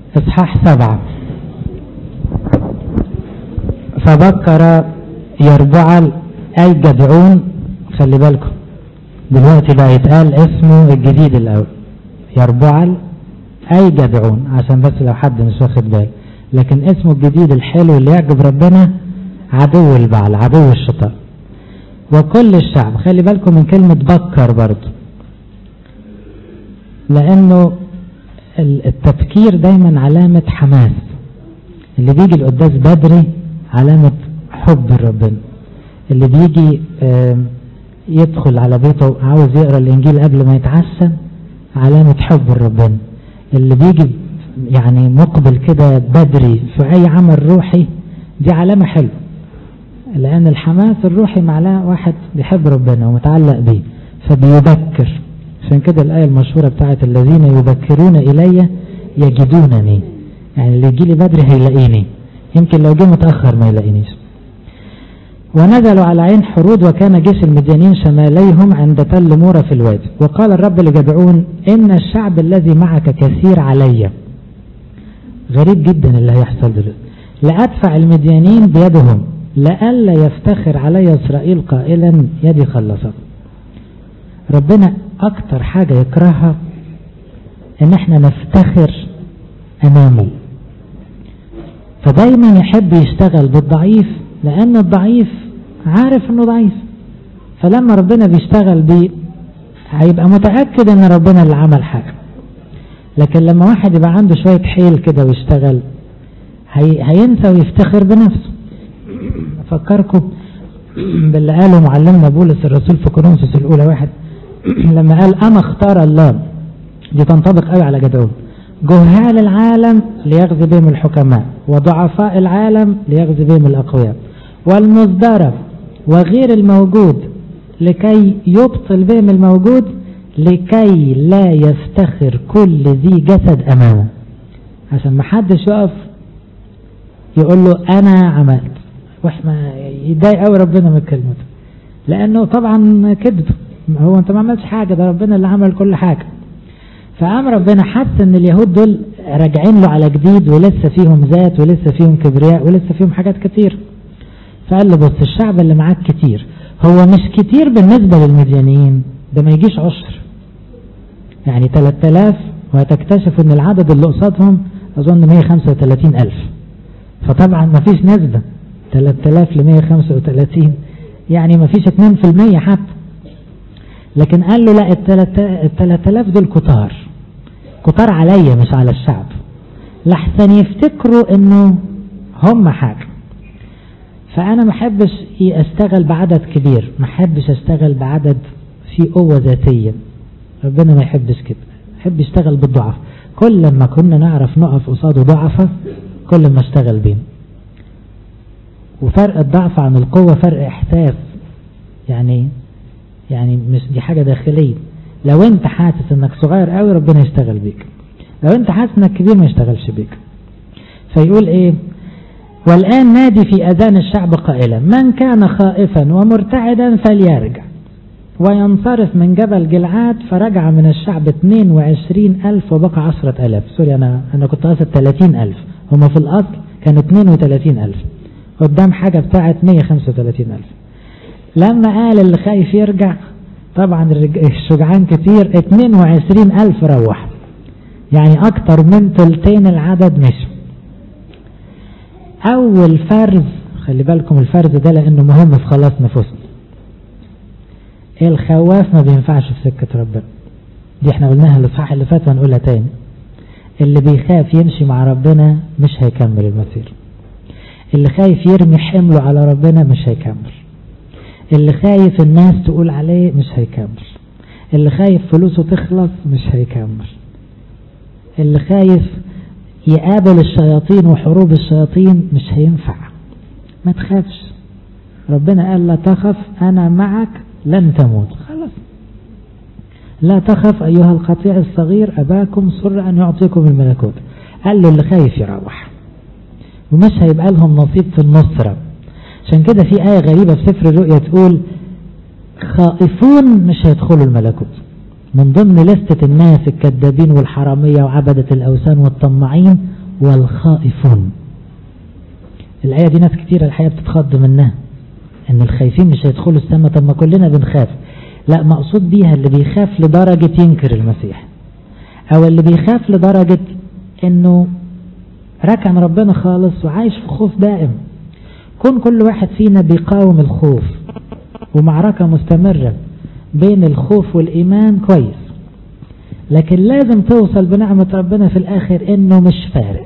اصحاح سبعة فبكر يربعل اي جدعون خلي بالكم دلوقتي بقى يتقال اسمه الجديد الاول يربعل اي جدعون عشان بس لو حد مش واخد باله لكن اسمه الجديد الحلو اللي يعجب ربنا عدو البعل عدو الشيطان وكل الشعب خلي بالكم من كلمة بكر برضو لانه التفكير دايما علامة حماس اللي بيجي القداس بدري علامة حب ربنا اللي بيجي يدخل على بيته عاوز يقرا الانجيل قبل ما يتعشى علامة حب ربنا اللي بيجي يعني مقبل كده بدري في اي عمل روحي دي علامة حلوة لان الحماس الروحي معناه واحد بيحب ربنا ومتعلق بيه فبيبكر عشان كده الآية المشهورة بتاعت الذين يبكرون إلي يجدونني يعني اللي يجي لي بدري هيلاقيني يمكن لو جه متأخر ما يلاقينيش ونزلوا على عين حرود وكان جيش المديانين شماليهم عند تل مورة في الوادي وقال الرب لجدعون إن الشعب الذي معك كثير علي غريب جدا اللي هيحصل دلوقتي لأدفع المديانين بيدهم لئلا يفتخر علي إسرائيل قائلا يدي خلصت ربنا أكتر حاجة يكرهها إن إحنا نفتخر أمامه فدايما يحب يشتغل بالضعيف لأن الضعيف عارف إنه ضعيف فلما ربنا بيشتغل بيه هيبقى متأكد إن ربنا اللي عمل حاجة لكن لما واحد يبقى عنده شوية حيل كده ويشتغل هي هينسى ويفتخر بنفسه أفكركم باللي قاله معلمنا بولس الرسول في كورنثوس الأولى واحد لما قال أنا اختار الله دي تنطبق قوي على جدعون جهال العالم ليغزي بهم الحكماء وضعفاء العالم ليغزي بهم الأقوياء والمزدرب وغير الموجود لكي يبطل بهم الموجود لكي لا يفتخر كل ذي جسد أمامه عشان ما حدش يقف يقول له أنا عملت واحنا يضايق قوي ربنا من كلمته لأنه طبعا كذب هو أنت ما عملتش حاجة ده ربنا اللي عمل كل حاجة فقام ربنا حس ان اليهود دول راجعين له على جديد ولسه فيهم ذات ولسه فيهم كبرياء ولسه فيهم حاجات كتير فقال له بص الشعب اللي معاك كتير هو مش كتير بالنسبة للمديانيين ده ما يجيش عشر يعني 3000 وهتكتشف ان العدد اللي قصادهم اظن 135 الف فطبعا ما فيش نسبة 3000 ل 135 يعني ما فيش 2% حتى لكن قال له لا ال 3000 دول كتار كتار عليا مش على الشعب لحسن يفتكروا انه هم حاجة فانا ما احبش اشتغل بعدد كبير ما احبش اشتغل بعدد في قوة ذاتية ربنا ما يحبش كده يحب يشتغل بالضعف كل ما كنا نعرف نقف قصاده ضعفة كل ما اشتغل بيه وفرق الضعف عن القوة فرق احساس يعني يعني مش دي حاجة داخلية لو انت حاسس انك صغير قوي ربنا يشتغل بيك لو انت حاسس انك كبير ما يشتغلش بيك فيقول ايه والآن نادي في أذان الشعب قائلا من كان خائفا ومرتعدا فليرجع وينصرف من جبل جلعاد فرجع من الشعب 22 ألف وبقى 10 ألاف سوري أنا, أنا كنت قاصد 30 ألف هما في الأصل كانوا 32 ألف قدام حاجة بتاعت 135 ألف لما قال اللي خايف يرجع طبعا الشجعان كتير 22 ألف روح يعني أكتر من ثلثين العدد مشوا أول فرز خلي بالكم الفرز ده لأنه مهم في خلاص نفوسنا الخواف ما بينفعش في سكة ربنا دي احنا قلناها الإصحاح اللي فات وهنقولها تاني اللي بيخاف يمشي مع ربنا مش هيكمل المسير اللي خايف يرمي حمله على ربنا مش هيكمل اللي خايف الناس تقول عليه مش هيكمل اللي خايف فلوسه تخلص مش هيكمل اللي خايف يقابل الشياطين وحروب الشياطين مش هينفع ما تخافش ربنا قال لا تخف أنا معك لن تموت خلاص لا تخف أيها القطيع الصغير أباكم سر أن يعطيكم الملكوت قال له اللي خايف يروح ومش هيبقى لهم نصيب في النصرة عشان كده في آية غريبة في سفر الرؤيا تقول خائفون مش هيدخلوا الملكوت من ضمن لستة الناس الكذابين والحرامية وعبدة الأوثان والطماعين والخائفون الآية دي ناس كتير الحقيقة بتتخض منها ان الخايفين مش هيدخلوا السماء طب ما كلنا بنخاف لا مقصود بيها اللي بيخاف لدرجة ينكر المسيح او اللي بيخاف لدرجة انه ركن ربنا خالص وعايش في خوف دائم كون كل واحد فينا بيقاوم الخوف ومعركة مستمرة بين الخوف والإيمان كويس لكن لازم توصل بنعمة ربنا في الآخر إنه مش فارق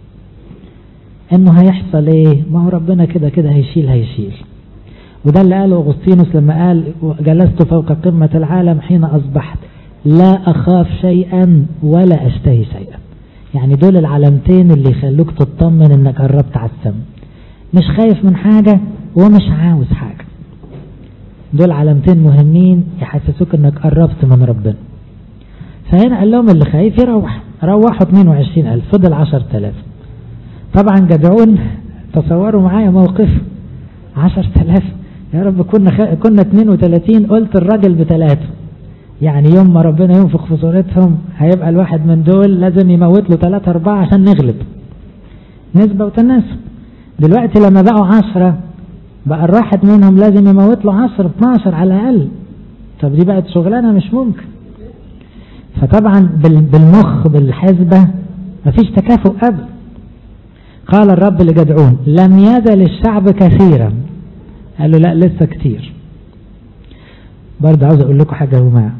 إنه هيحصل إيه ما هو ربنا كده كده هيشيل هيشيل وده اللي قاله أغسطينوس لما قال جلست فوق قمة العالم حين أصبحت لا أخاف شيئا ولا أشتهي شيئا يعني دول العلامتين اللي يخلوك تطمن انك قربت على السما مش خايف من حاجة ومش عاوز حاجة دول علامتين مهمين يحسسوك انك قربت من ربنا فهنا قال لهم اللي خايف يروح روحوا 22 ألف فضل 10000 طبعا جدعون تصوروا معايا موقف 10000 يا رب كنا خ... كنا 32 قلت الراجل بثلاثه يعني يوم ما ربنا ينفخ في صورتهم هيبقى الواحد من دول لازم يموت له ثلاثة أربعة عشان نغلب نسبة وتناسب دلوقتي لما بقوا عشرة بقى الواحد منهم لازم يموت له عشرة 12 على الأقل طب دي بقت شغلانة مش ممكن فطبعا بالمخ بالحسبة مفيش تكافؤ أبدا قال الرب لجدعون لم يزل الشعب كثيرا قال له لا لسه كتير برضه عاوز اقول لكم حاجة يا جماعة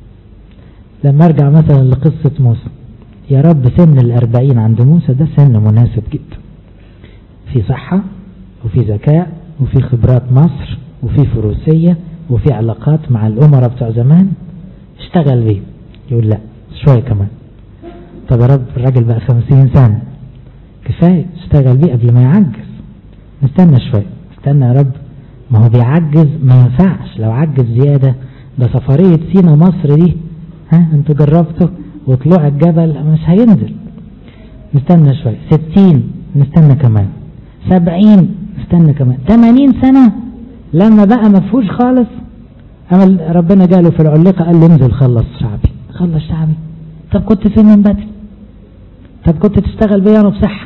لما ارجع مثلا لقصة موسى يا رب سن الاربعين عند موسى ده سن مناسب جدا في صحة وفي ذكاء وفي خبرات مصر وفي فروسية وفي علاقات مع الأمراء بتوع زمان اشتغل بيه يقول لا شوية كمان طب يا رب الراجل بقى خمسين سنة كفاية اشتغل بيه قبل ما يعجز نستنى شوية استنى يا رب ما هو بيعجز ما ينفعش لو عجز زيادة ده سفرية سينا مصر دي ها انتوا جربتوا وطلوع الجبل مش هينزل نستنى شوية ستين نستنى كمان سبعين نستنى كمان تمانين سنة لما بقى مفهوش خالص أما ربنا جاله في العلقة قال له انزل خلص شعبي خلص شعبي طب كنت فين من بدري طب كنت تشتغل بيانو بصحة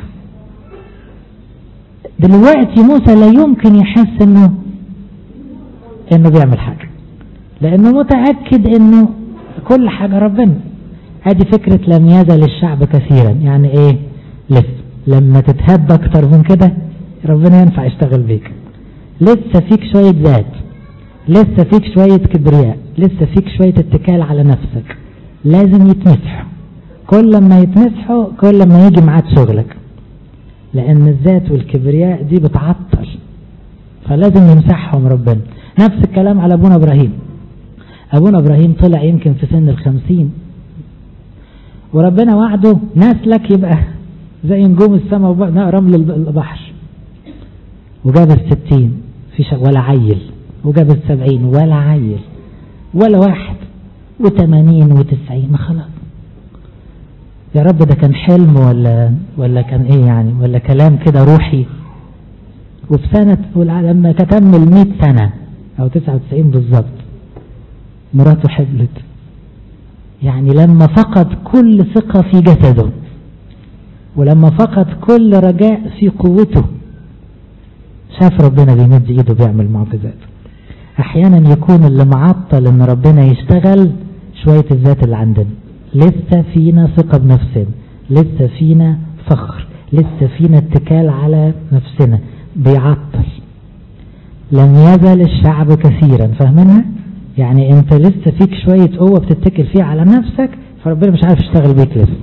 دلوقتي موسى لا يمكن يحس انه انه بيعمل حاجة لانه متأكد انه كل حاجة ربنا ادي فكرة لم يزل الشعب كثيرا يعني ايه لسه لما تتهب اكتر من كده ربنا ينفع يشتغل بيك لسه فيك شوية ذات لسه فيك شوية كبرياء لسه فيك شوية اتكال على نفسك لازم يتمسحوا كل ما يتمسحوا كل ما يجي معاك شغلك لان الذات والكبرياء دي بتعطل فلازم يمسحهم ربنا نفس الكلام على ابونا ابراهيم ابونا ابراهيم طلع يمكن في سن الخمسين وربنا وعده نسلك يبقى زي نجوم السماء رمل البحر وجاب الستين في ولا عيل وجاب السبعين ولا عيل ولا واحد وثمانين وتسعين خلاص يا رب ده كان حلم ولا ولا كان ايه يعني ولا كلام كده روحي وفي سنة لما تكمل 100 سنة او 99 بالظبط مراته حبلت يعني لما فقد كل ثقة في جسده ولما فقد كل رجاء في قوته شاف ربنا بيمد ايده بيعمل معجزات احيانا يكون اللي معطل ان ربنا يشتغل شوية الذات اللي عندنا لسه فينا ثقة بنفسنا لسه فينا فخر لسه فينا اتكال على نفسنا بيعطل لم يزل الشعب كثيرا فاهمينها يعني انت لسه فيك شوية قوة بتتكل فيها على نفسك فربنا مش عارف يشتغل بيك لسه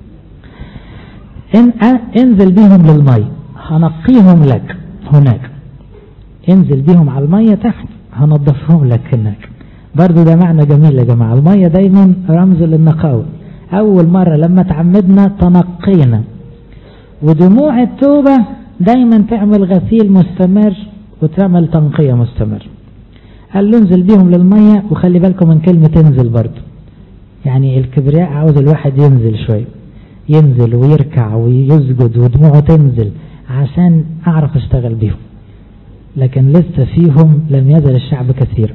إن انزل بيهم للمي هنقيهم لك هناك انزل بيهم على المية تحت هنضفهم لك هناك برضو ده معنى جميل يا جماعة المية دايما رمز للنقاوة أول مرة لما تعمدنا تنقينا ودموع التوبة دايما تعمل غسيل مستمر وتعمل تنقية مستمر قال له انزل بيهم للمية وخلي بالكم من كلمة انزل برضو يعني الكبرياء عاوز الواحد ينزل شوية ينزل ويركع ويسجد ودموعه تنزل عشان أعرف أشتغل بيهم لكن لسه فيهم لم يزل الشعب كثير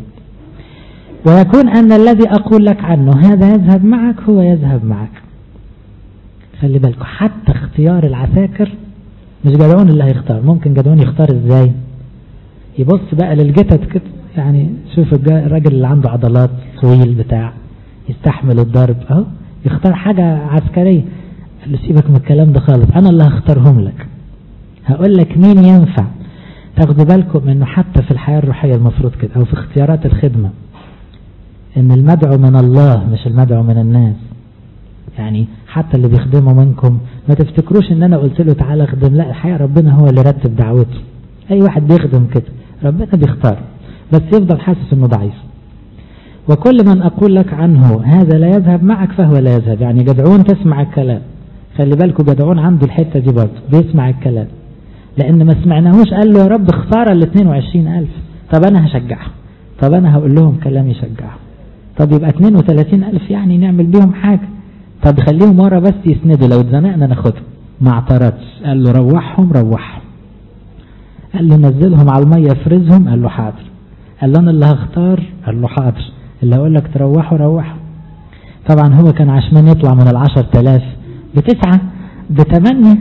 ويكون أن الذي أقول لك عنه هذا يذهب معك هو يذهب معك خلي بالكم حتى اختيار العساكر مش جدعون اللي هيختار ممكن جدعون يختار ازاي يبص بقى للجتت كده يعني شوف الراجل اللي عنده عضلات طويل بتاع يستحمل الضرب اهو يختار حاجة عسكرية قال له سيبك من الكلام ده خالص انا اللي هختارهم لك هقول لك مين ينفع تاخدوا بالكم انه حتى في الحياة الروحية المفروض كده او في اختيارات الخدمة ان المدعو من الله مش المدعو من الناس يعني حتى اللي بيخدموا منكم ما تفتكروش ان انا قلت له تعالى اخدم لا الحقيقة ربنا هو اللي رتب دعوته اي واحد بيخدم كده ربنا بيختار بس يفضل حاسس انه ضعيف وكل من اقول لك عنه هذا لا يذهب معك فهو لا يذهب يعني جدعون تسمع الكلام خلي بالكم جدعون عنده الحتة دي برضه بيسمع الكلام لان ما سمعناهوش قال له يا رب اختار ال 22 الف طب انا هشجعهم طب انا هقول لهم كلام يشجعهم طب يبقى 32 الف يعني نعمل بيهم حاجة طب خليهم ورا بس يسندوا لو اتزنقنا ناخدهم ما اعترضش قال له روحهم روحهم قال له نزلهم على المية افرزهم قال له حاضر قال له انا اللي هختار قال له حاضر اللي هقول لك تروحوا روحوا طبعا هو كان عشمان يطلع من العشر تلاف بتسعة بثمانية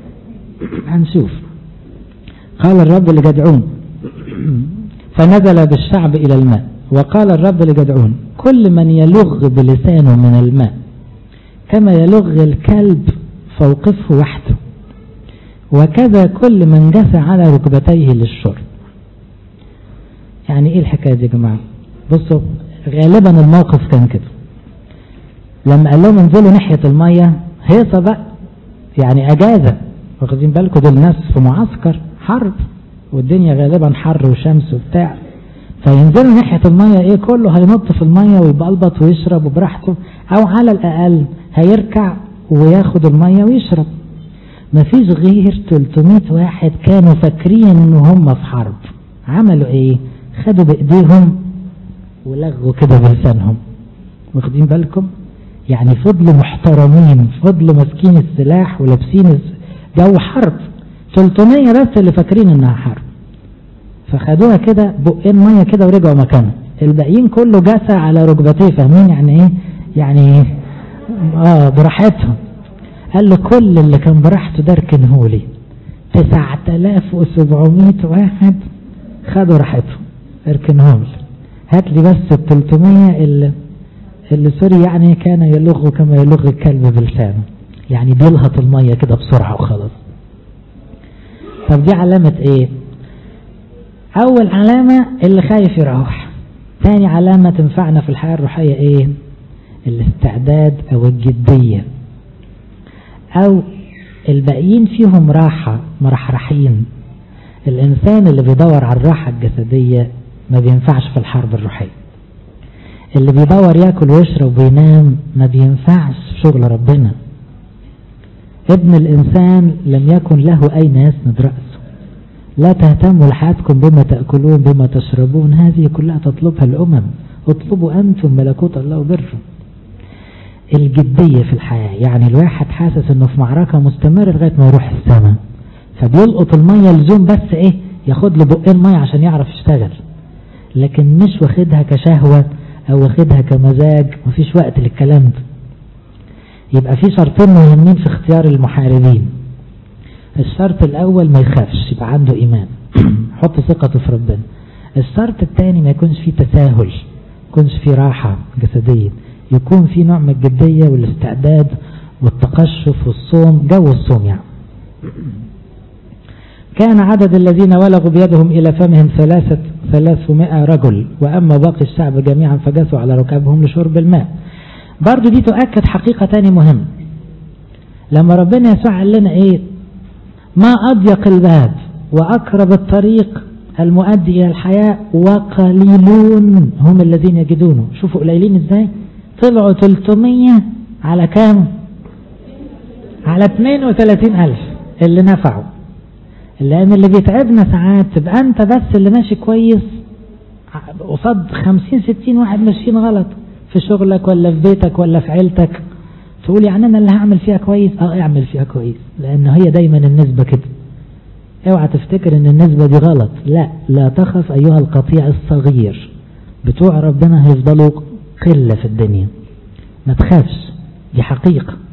هنشوف قال الرب لجدعون فنزل بالشعب إلى الماء وقال الرب لجدعون كل من يلغ بلسانه من الماء كما يلغ الكلب فوقفه وحده وكذا كل من جثى على ركبتيه للشرب يعني ايه الحكاية دي يا جماعة بصوا غالبا الموقف كان كده لما قال لهم انزلوا ناحية المية هيصة بقى يعني اجازة واخدين بالكم دول ناس في معسكر حرب والدنيا غالبا حر وشمس وبتاع فينزلوا ناحية المية ايه كله هينط في المية ويبلبط ويشرب براحته او على الاقل هيركع وياخد المية ويشرب مفيش غير 300 واحد كانوا فاكرين ان هم في حرب عملوا ايه خدوا بايديهم ولغوا كده بلسانهم واخدين بالكم يعني فضلوا محترمين فضلوا ماسكين السلاح ولابسين جو حرب 300 بس اللي فاكرين انها حرب فخدوها كده بقين ميه كده ورجعوا مكانهم الباقيين كله جثى على ركبتيه فاهمين يعني ايه يعني اه براحتهم قال له كل اللي كان براحته ده اركنهولي 9700 واحد خدوا راحتهم اركنهم لي هات لي بس ال 300 اللي اللي سوري يعني كان يلغ كما يلغ الكلب بلسانه يعني بيلهط المية كده بسرعة وخلاص طب دي علامة ايه اول علامة اللي خايف يروح تاني علامة تنفعنا في الحياة الروحية ايه الاستعداد او الجدية او الباقيين فيهم راحة مرحرحين الانسان اللي بيدور على الراحة الجسدية ما بينفعش في الحرب الروحية اللي بيدور ياكل ويشرب وينام ما بينفعش في شغل ربنا ابن الانسان لم يكن له اين يسند رأسه لا تهتموا لحياتكم بما تأكلون بما تشربون هذه كلها تطلبها الأمم اطلبوا أنتم ملكوت الله وبره الجدية في الحياة يعني الواحد حاسس انه في معركة مستمرة لغاية ما يروح السماء فبيلقط المية لزوم بس ايه ياخد له بقين مية عشان يعرف يشتغل لكن مش واخدها كشهوة او واخدها كمزاج مفيش وقت للكلام ده يبقى في شرطين مهمين في اختيار المحاربين الشرط الاول ما يخافش يبقى عنده ايمان حط ثقته في ربنا الشرط الثاني ما يكونش فيه تساهل يكونش فيه راحة جسدية يكون في نوع من الجدية والاستعداد والتقشف والصوم جو الصوم يعني كان عدد الذين ولغوا بيدهم إلى فمهم ثلاثة ثلاثمائة رجل وأما باقي الشعب جميعا فجثوا على ركابهم لشرب الماء برضو دي تؤكد حقيقة تاني مهم لما ربنا يسوع قال لنا ايه ما أضيق الباب وأقرب الطريق المؤدي إلى الحياة وقليلون هم الذين يجدونه شوفوا قليلين ازاي طلعوا 300 على كام على 32 ألف اللي نفعوا لأن اللي بيتعبنا ساعات تبقى أنت بس اللي ماشي كويس قصاد 50 60 واحد ماشيين غلط في شغلك ولا في بيتك ولا في عيلتك تقول يعني أنا اللي هعمل فيها كويس أه اعمل فيها كويس لأن هي دايما النسبة كده اوعى تفتكر ان النسبة دي غلط لا لا تخف ايها القطيع الصغير بتوع ربنا هيفضلوا قلة في الدنيا ما تخافش دي حقيقة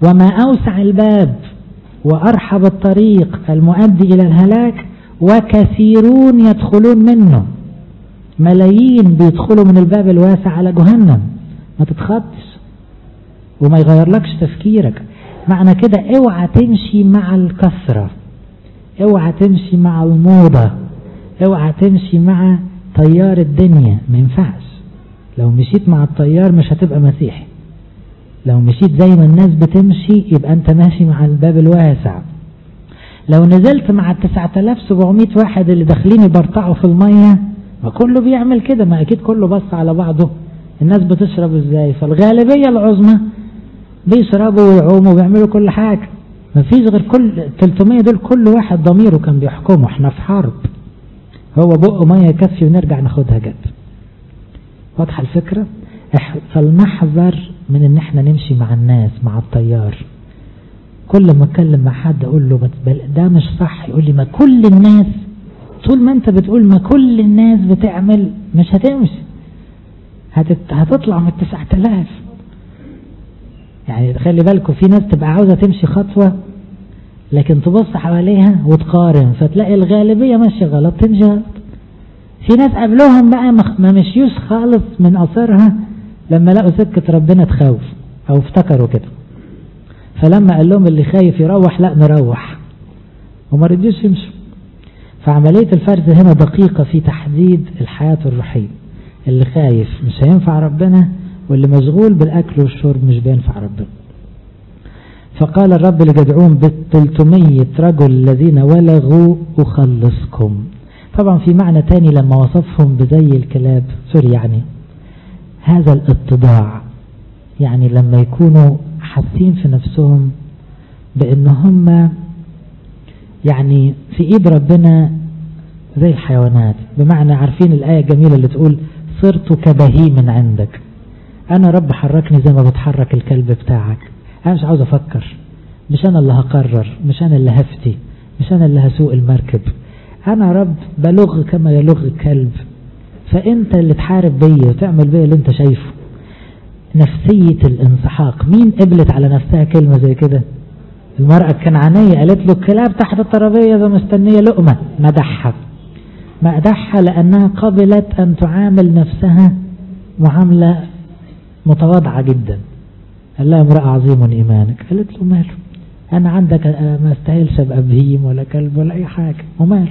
وما أوسع الباب وأرحب الطريق المؤدي إلى الهلاك وكثيرون يدخلون منه ملايين بيدخلوا من الباب الواسع على جهنم ما تتخطش وما يغيرلكش تفكيرك معنى كده اوعى تمشي مع الكثرة اوعى تمشي مع الموضة اوعى تمشي مع تيار الدنيا ما ينفعش لو مشيت مع التيار مش هتبقى مسيحي لو مشيت زي ما الناس بتمشي يبقى انت ماشي مع الباب الواسع لو نزلت مع ال 9700 واحد اللي داخلين يبرطعوا في المية ما كله بيعمل كده ما اكيد كله بص على بعضه الناس بتشرب ازاي فالغالبية العظمى بيشربوا ويعوموا وبيعملوا كل حاجة ما فيش غير كل 300 دول كل واحد ضميره كان بيحكمه احنا في حرب هو بقه مية يكفي ونرجع ناخدها جد واضحة الفكرة فلنحذر من ان احنا نمشي مع الناس مع التيار كل ما اتكلم مع حد اقول له ده مش صح يقول لي ما كل الناس طول ما انت بتقول ما كل الناس بتعمل مش هتمشي هتت... هتطلع من التسعة آلاف يعني خلي بالكم في ناس تبقى عاوزة تمشي خطوة لكن تبص حواليها وتقارن فتلاقي الغالبية ماشية غلط تمشي غلط في ناس قبلهم بقى ما مشيوش خالص من أثرها لما لقوا سكة ربنا تخوف أو افتكروا كده فلما قال لهم اللي خايف يروح لا نروح وما رضيوش يمشوا فعملية الفرز هنا دقيقة في تحديد الحياة الروحية اللي خايف مش هينفع ربنا واللي مشغول بالأكل والشرب مش بينفع ربنا فقال الرب لجدعون بالتلتمية رجل الذين ولغوا أخلصكم طبعا في معنى تاني لما وصفهم بزي الكلاب سوري يعني هذا الاتضاع يعني لما يكونوا حاسين في نفسهم بان هم يعني في ايد ربنا زي الحيوانات بمعنى عارفين الآية الجميلة اللي تقول صرت كبهيم عندك انا رب حركني زي ما بتحرك الكلب بتاعك انا مش عاوز افكر مش انا اللي هقرر مش انا اللي هفتي مش انا اللي هسوق المركب انا رب بلغ كما يلغ الكلب فانت اللي تحارب بيا وتعمل بيا اللي انت شايفه نفسية الانسحاق مين قبلت على نفسها كلمة زي كده المرأة الكنعانية قالت له الكلاب تحت الترابيزة مستنية لقمة مدحها مدحها لأنها قبلت أن تعامل نفسها معاملة متواضعة جدا قال لها امرأة عظيم إيمانك قالت له ماله أنا عندك ما استاهلش أبقى بهيم ولا كلب ولا أي حاجة وماله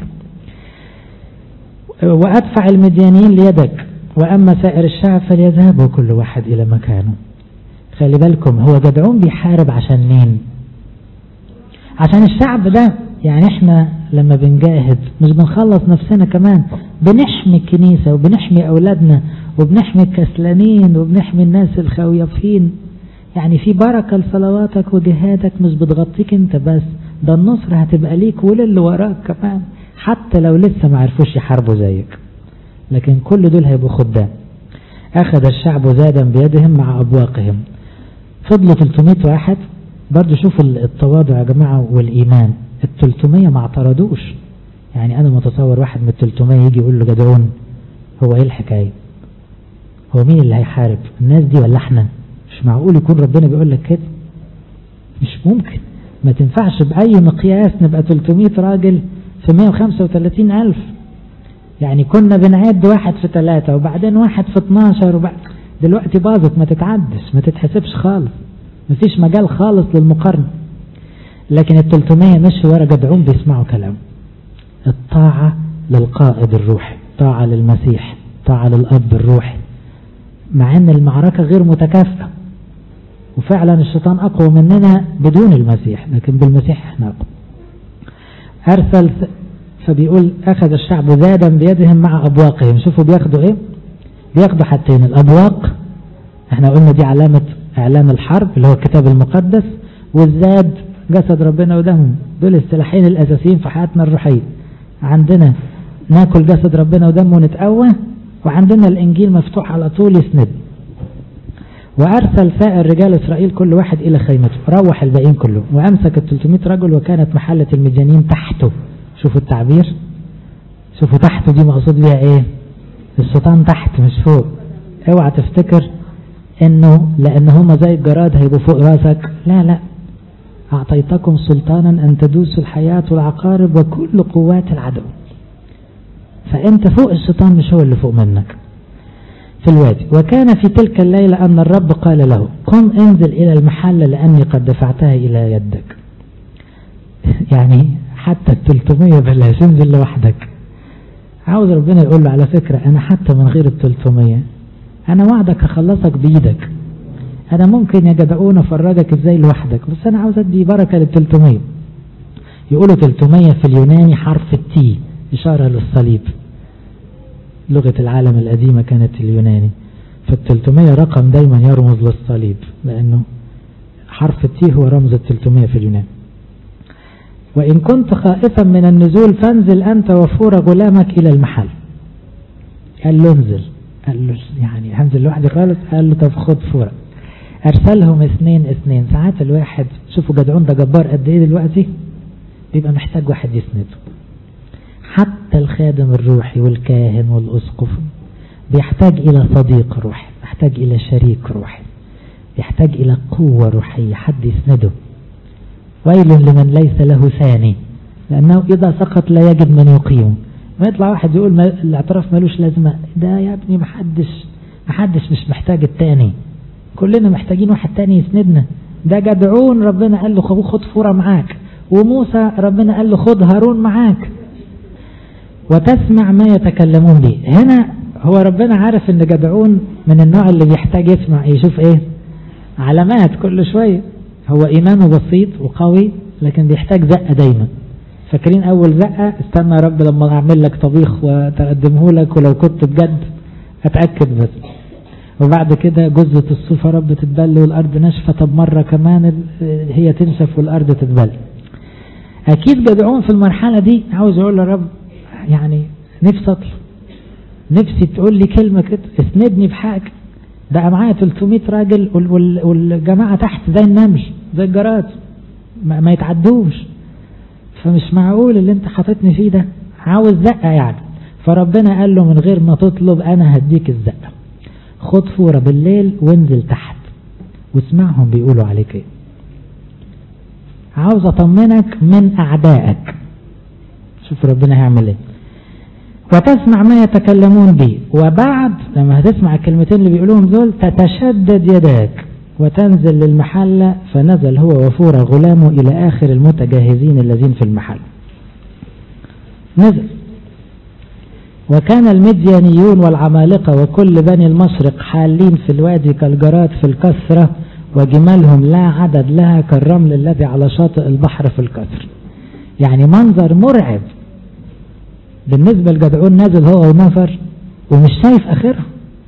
وأدفع المديانين ليدك وأما سائر الشعب فليذهبوا كل واحد إلى مكانه خلي بالكم هو جدعون بيحارب عشان مين عشان الشعب ده يعني احنا لما بنجاهد مش بنخلص نفسنا كمان بنحمي الكنيسة وبنحمي أولادنا وبنحمي الكسلانين وبنحمي الناس الخويفين يعني في بركة لصلواتك وجهادك مش بتغطيك انت بس ده النصر هتبقى ليك وللي وراك كمان حتى لو لسه ما عرفوش يحاربوا زيك لكن كل دول هيبقوا خدام أخذ الشعب زادا بيدهم مع أبواقهم فضلوا 300 واحد برضو شوفوا التواضع يا جماعة والإيمان ال 300 ما اعترضوش يعني أنا متصور واحد من ال 300 يجي يقول له جدعون هو إيه الحكاية هو مين اللي هيحارب الناس دي ولا احنا مش معقول يكون ربنا بيقول لك كده مش ممكن ما تنفعش بأي مقياس نبقى 300 راجل في 135 ألف يعني كنا بنعد واحد في ثلاثة وبعدين واحد في 12 وبعد دلوقتي باظت ما تتعدش ما تتحسبش خالص ما فيش مجال خالص للمقارنة لكن ال 300 مشوا ورا جدعون بيسمعوا كلام الطاعة للقائد الروحي طاعة للمسيح طاعة للأب الروحي مع ان المعركة غير متكافئة وفعلا الشيطان أقوى مننا بدون المسيح لكن بالمسيح احنا أقوى أرسل فبيقول أخذ الشعب زادا بيدهم مع أبواقهم شوفوا بياخدوا إيه بياخدوا حاجتين الأبواق احنا قلنا دي علامة إعلان الحرب اللي هو الكتاب المقدس والزاد جسد ربنا ودمه دول السلاحين الأساسيين في حياتنا الروحية عندنا ناكل جسد ربنا ودمه ونتقوى وعندنا الإنجيل مفتوح على طول يسند وأرسل سائر رجال إسرائيل كل واحد إلى خيمته روح الباقيين كلهم وأمسك ال 300 رجل وكانت محلة المديانين تحته شوفوا التعبير شوفوا تحته دي مقصود بيها إيه الشيطان تحت مش فوق اوعى تفتكر انه لان هم زي الجراد هيبقوا فوق راسك لا لا أعطيتكم سلطانا أن تدوسوا الحياة والعقارب وكل قوات العدو فأنت فوق الشيطان مش هو اللي فوق منك في الوادي وكان في تلك الليلة أن الرب قال له قم انزل إلى المحل لأني قد دفعتها إلى يدك يعني حتى التلتمية بلاش انزل لوحدك عاوز ربنا يقول له على فكرة أنا حتى من غير التلتمية أنا وعدك هخلصك بإيدك أنا ممكن يا جدعون أفرجك إزاي لوحدك بس أنا عاوز أدي بركة للتلتمية يقولوا تلتمية في اليوناني حرف التي إشارة للصليب لغة العالم القديمة كانت اليوناني فالتلتمية رقم دايما يرمز للصليب لأنه حرف التي هو رمز التلتمية في اليونان وإن كنت خائفا من النزول فانزل أنت وفور غلامك إلى المحل قال له انزل قال له يعني هنزل لوحدي خالص قال له طب خد فورة أرسلهم اثنين اثنين ساعات الواحد شوفوا جدعون ده جبار قد إيه دلوقتي بيبقى محتاج واحد يسنده حتى الخادم الروحي والكاهن والأسقف بيحتاج إلى صديق روحي يحتاج إلى شريك روحي يحتاج إلى قوة روحية حد يسنده ويل لمن ليس له ثاني لأنه إذا سقط لا يجد من يقيمه ما يطلع واحد يقول ما الاعتراف ملوش لازمة ده يا ابني محدش محدش مش محتاج التاني كلنا محتاجين واحد تاني يسندنا ده جدعون ربنا قال له خد فورة معاك وموسى ربنا قال له خد هارون معاك وتسمع ما يتكلمون به هنا هو ربنا عارف ان جدعون من النوع اللي بيحتاج يسمع يشوف ايه علامات كل شوية هو ايمانه بسيط وقوي لكن بيحتاج زقة دايما فاكرين اول زقة استنى يا رب لما اعمل لك طبيخ وتقدمه لك ولو كنت بجد اتأكد بس وبعد كده جزة الصوف يا رب تتبل والارض ناشفة طب مرة كمان هي تنشف والارض تتبل اكيد جدعون في المرحلة دي عاوز يقول يا رب يعني نفسي اطلب نفسي تقول لي كلمة كده اسندني بحاجة ده معايا 300 راجل والجماعة تحت زي النمل زي الجراد ما يتعدوش فمش معقول اللي انت حاططني فيه ده عاوز زقة يعني فربنا قال له من غير ما تطلب انا هديك الزقة خد فورة بالليل وانزل تحت واسمعهم بيقولوا عليك ايه عاوز اطمنك من اعدائك شوف ربنا هيعمل ايه وتسمع ما يتكلمون به وبعد لما هتسمع الكلمتين اللي بيقولوهم دول تتشدد يداك وتنزل للمحلة فنزل هو وفور غلامه إلى آخر المتجهزين الذين في المحل نزل وكان المديانيون والعمالقة وكل بني المشرق حالين في الوادي كالجراد في الكثرة وجمالهم لا عدد لها كالرمل الذي على شاطئ البحر في الكثر يعني منظر مرعب بالنسبة لجدعون نازل هو ونفر ومش شايف آخرها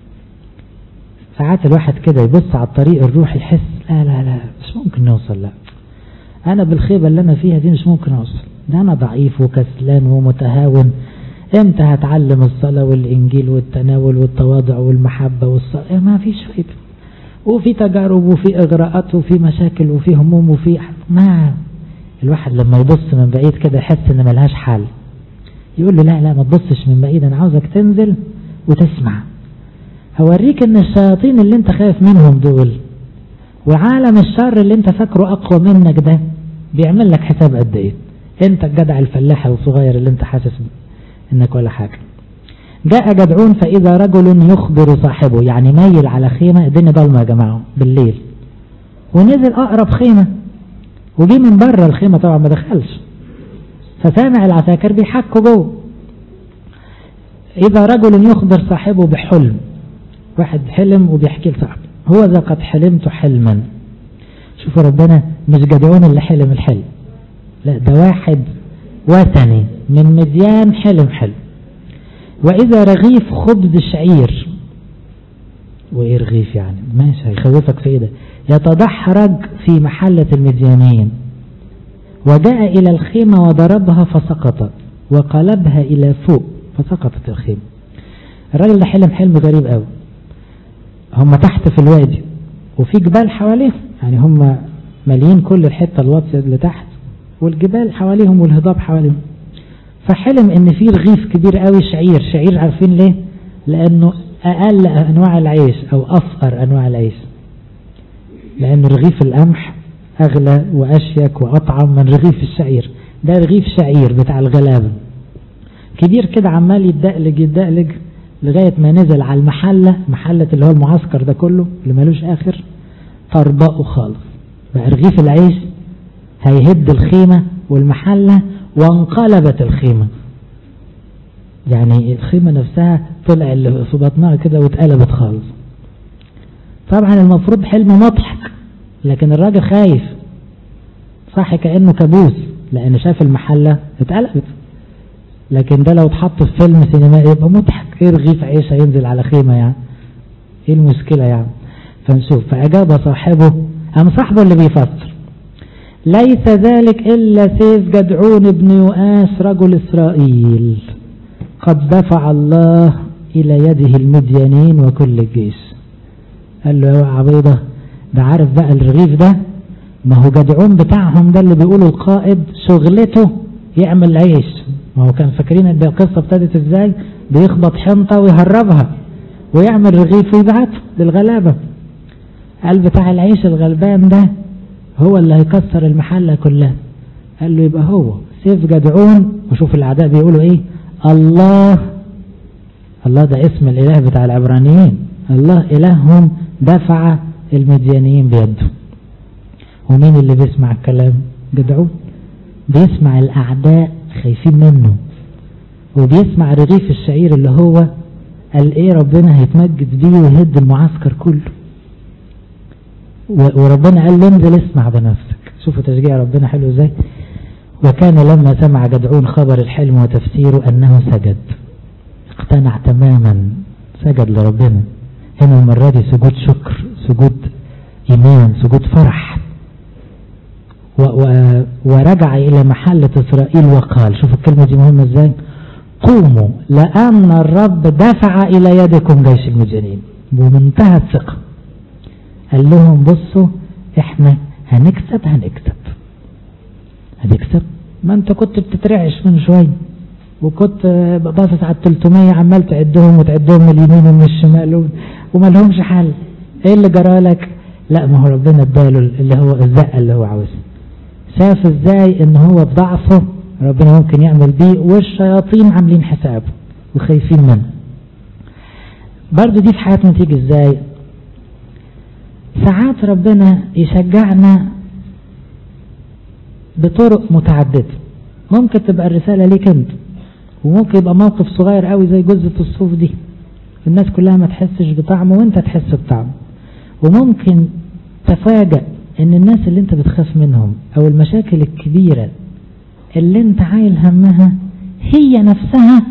ساعات الواحد كده يبص على الطريق الروحي يحس لا لا لا مش ممكن نوصل لا أنا بالخيبة اللي أنا فيها دي مش ممكن أوصل ده أنا ضعيف وكسلان ومتهاون امتى هتعلم الصلاة والإنجيل والتناول والتواضع والمحبة والصلاة ما فيش فايدة وفي تجارب وفي إغراءات وفي مشاكل وفي هموم وفي ما الواحد لما يبص من بعيد كده يحس ان ملهاش حل يقول له لا لا ما تبصش من بعيد انا عاوزك تنزل وتسمع هوريك ان الشياطين اللي انت خايف منهم دول وعالم الشر اللي انت فاكره اقوى منك ده بيعمل لك حساب قد ايه انت الجدع الفلاح الصغير اللي انت حاسس انك ولا حاجة جاء جدعون فاذا رجل يخبر صاحبه يعني ميل على خيمة الدنيا ضلمة يا جماعة بالليل ونزل اقرب خيمة وجي من بره الخيمة طبعا ما دخلش فسامع العساكر بيحكوا جوه إذا رجل يخبر صاحبه بحلم واحد حلم وبيحكي لصاحبه هو ذا قد حلمت حلما شوفوا ربنا مش جدعون اللي حلم الحلم لا ده واحد وثني من مديان حلم حلم وإذا رغيف خبز شعير وإيه رغيف يعني ماشي هيخوفك في إيه ده يتدحرج في محلة المديانين وجاء إلى الخيمة وضربها فسقطت وقلبها إلى فوق فسقطت الخيمة الراجل ده حلم حلم غريب قوي هم تحت في الوادي وفي جبال حواليهم يعني هم مالين كل الحتة الواطية اللي تحت والجبال حواليهم والهضاب حواليهم فحلم ان في رغيف كبير قوي شعير شعير عارفين ليه لانه اقل انواع العيش او افقر انواع العيش لان رغيف القمح أغلى وأشيك وأطعم من رغيف الشعير ده رغيف شعير بتاع الغلابة كبير كده عمال يتدقلج يتدقلج لغاية ما نزل على المحلة محلة اللي هو المعسكر ده كله اللي ملوش آخر طربقه خالص بقى رغيف العيش هيهد الخيمة والمحلة وانقلبت الخيمة يعني الخيمة نفسها طلع اللي في بطنها كده واتقلبت خالص طبعا المفروض حلم مضحك لكن الراجل خايف صح كأنه كابوس لأن شاف المحلة اتقلبت لكن ده لو اتحط في فيلم سينمائي يبقى مضحك ايه رغيف عيش هينزل على خيمة يعني ايه المشكلة يعني فنشوف فأجاب صاحبه أم صاحبه اللي بيفسر ليس ذلك إلا سيف جدعون بن يؤاس رجل إسرائيل قد دفع الله إلى يده المديانين وكل الجيش قال له يا عبيضة ده عارف بقى الرغيف ده ما هو جدعون بتاعهم ده اللي بيقولوا القائد شغلته يعمل عيش ما هو كان فاكرين ان القصة ابتدت ازاي بيخبط حنطة ويهربها ويعمل رغيف ويبعته للغلابة قال بتاع العيش الغلبان ده هو اللي هيكسر المحلة كلها قال له يبقى هو سيف جدعون وشوف الاعداء بيقولوا ايه الله الله ده اسم الاله بتاع العبرانيين الله الههم دفع المديانيين بيده ومين اللي بيسمع الكلام جدعون بيسمع الاعداء خايفين منه وبيسمع رغيف الشعير اللي هو قال ايه ربنا هيتمجد بيه ويهد المعسكر كله وربنا قال له انزل اسمع بنفسك شوفوا تشجيع ربنا حلو ازاي وكان لما سمع جدعون خبر الحلم وتفسيره انه سجد اقتنع تماما سجد لربنا هنا المرة دي سجود شكر سجود ايمان سجود فرح و و ورجع الى محلة اسرائيل وقال شوفوا الكلمة دي مهمة ازاي قوموا لأن الرب دفع إلى يدكم جيش المجانين بمنتهى الثقة قال لهم بصوا احنا هنكسب هنكسب هنكسب ما انت كنت بتترعش من شوية وكنت باصص على ال 300 عمال تعدهم وتعدهم من اليمين ومن الشمال وما لهمش حل ايه اللي جرى لك لا ما هو ربنا اداله اللي هو الزقه اللي هو عاوزها شاف ازاي ان هو بضعفه ربنا ممكن يعمل بيه والشياطين عاملين حسابه وخايفين منه برضو دي في حياتنا تيجي ازاي ساعات ربنا يشجعنا بطرق متعددة ممكن تبقى الرسالة ليك انت وممكن يبقى موقف صغير قوي زي جزة الصوف دي الناس كلها ما تحسش بطعمه وانت تحس بطعمه وممكن تفاجأ ان الناس اللي انت بتخاف منهم او المشاكل الكبيرة اللي انت عايل همها هي نفسها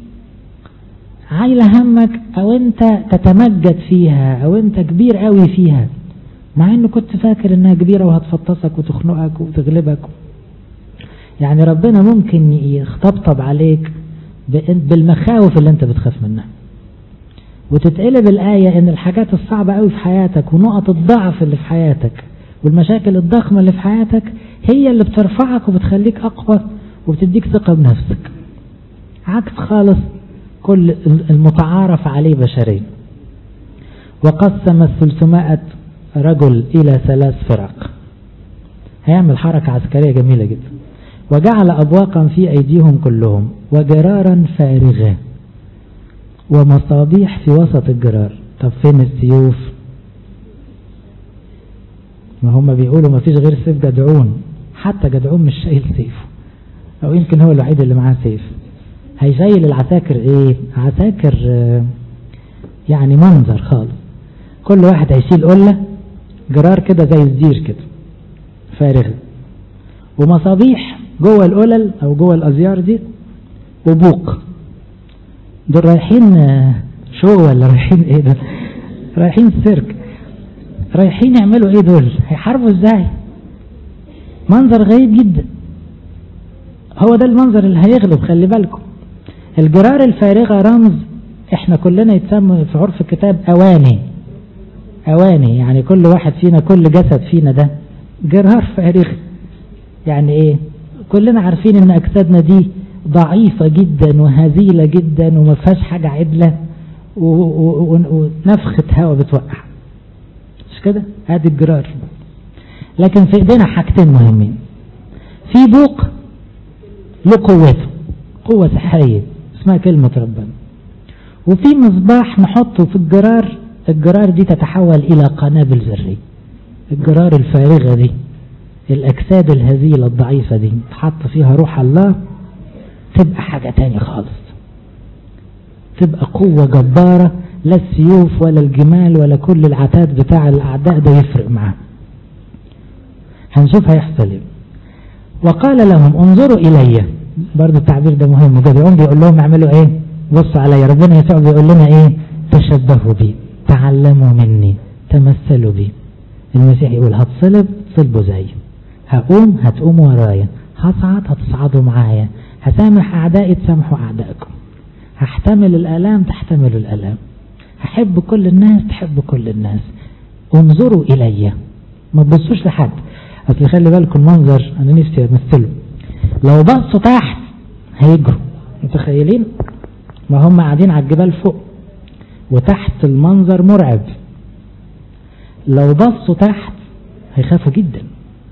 عايلة همك او انت تتمجد فيها او انت كبير قوي فيها مع انه كنت فاكر انها كبيرة وهتفطسك وتخنقك وتغلبك يعني ربنا ممكن يخطبطب عليك بالمخاوف اللي انت بتخاف منها وتتقلب الآية ان الحاجات الصعبة قوي في حياتك ونقط الضعف اللي في حياتك والمشاكل الضخمة اللي في حياتك هي اللي بترفعك وبتخليك أقوى وبتديك ثقة بنفسك عكس خالص كل المتعارف عليه بشريا وقسم الثلثمائة رجل إلى ثلاث فرق هيعمل حركة عسكرية جميلة جدا وجعل أبواقا في أيديهم كلهم وجرارا فارغة ومصابيح في وسط الجرار طب فين السيوف ما هم بيقولوا ما فيش غير سيف جدعون حتى جدعون مش شايل سيفه او يمكن هو الوحيد اللي معاه سيف هيشيل العساكر ايه عساكر اه يعني منظر خالص كل واحد هيشيل قلة جرار كده زي الزير كده فارغة ومصابيح جوه القلل او جوه الازيار دي وبوق دول رايحين شو ولا رايحين ايه دول رايحين السيرك رايحين يعملوا ايه دول هيحاربوا ازاي منظر غريب جدا هو ده المنظر اللي هيغلب خلي بالكم الجرار الفارغة رمز احنا كلنا يتسمى في عرف الكتاب اواني اواني يعني كل واحد فينا كل جسد فينا ده جرار فارغ يعني ايه كلنا عارفين ان اجسادنا دي ضعيفة جدا وهزيلة جدا وما فيهاش حاجة عدلة ونفخة هواء بتوقع مش كده ادي الجرار لكن في ايدينا حاجتين مهمين في بوق له قوته قوة سحرية اسمها كلمة ربنا وفي مصباح نحطه في الجرار الجرار دي تتحول إلى قنابل ذرية الجرار الفارغة دي الأجساد الهزيلة الضعيفة دي تحط فيها روح الله تبقى حاجة تاني خالص تبقى قوة جبارة لا السيوف ولا الجمال ولا كل العتاد بتاع الأعداء ده يفرق معاه هنشوف هيحصل ايه وقال لهم انظروا إلي برضو التعبير ده مهم جدعون بيقول لهم اعملوا ايه بصوا علي ربنا يسوع بيقول لنا ايه تشبهوا بي تعلموا مني تمثلوا بي المسيح يقول هتصلب تصلبوا زي هقوم هتقوموا ورايا هصعد هتصعدوا معايا هسامح أعدائي تسامحوا أعدائكم هحتمل الآلام تحتملوا الآلام هحب كل الناس تحبوا كل الناس انظروا إلي ما تبصوش لحد أصل خلي بالكم المنظر أنا نفسي أمثله لو بصوا تحت هيجروا متخيلين ما هم قاعدين على الجبال فوق وتحت المنظر مرعب لو بصوا تحت هيخافوا جدا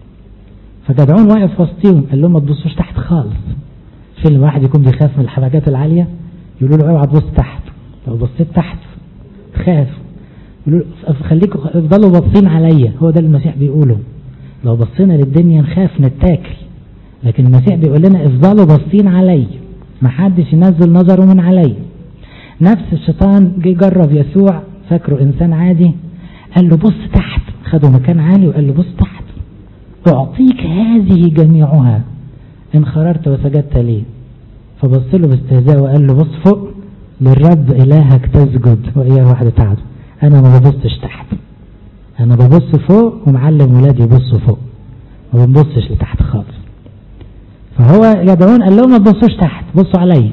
فجدعون واقف وسطيهم قال لهم ما تبصوش تحت خالص فيلم واحد يكون بيخاف من الحبكات العالية يقولوا له اوعى تبص تحت لو بصيت تحت تخاف يقولوا له خليكم افضلوا باصين عليا هو ده المسيح بيقوله لو بصينا للدنيا نخاف نتاكل لكن المسيح بيقول لنا افضلوا باصين عليا ما حدش ينزل نظره من عليا نفس الشيطان جه جرب يسوع فاكره انسان عادي قال له بص تحت خده مكان عالي وقال له بص تحت أعطيك هذه جميعها إن خررت وسجدت لي فبص له باستهزاء وقال له بص فوق للرب إلهك تسجد وإياه وحده تعبد أنا ما ببصش تحت أنا ببص فوق ومعلم ولادي يبصوا فوق ما بنبصش لتحت خالص فهو يدعون قال لهم ما تبصوش تحت بصوا عليا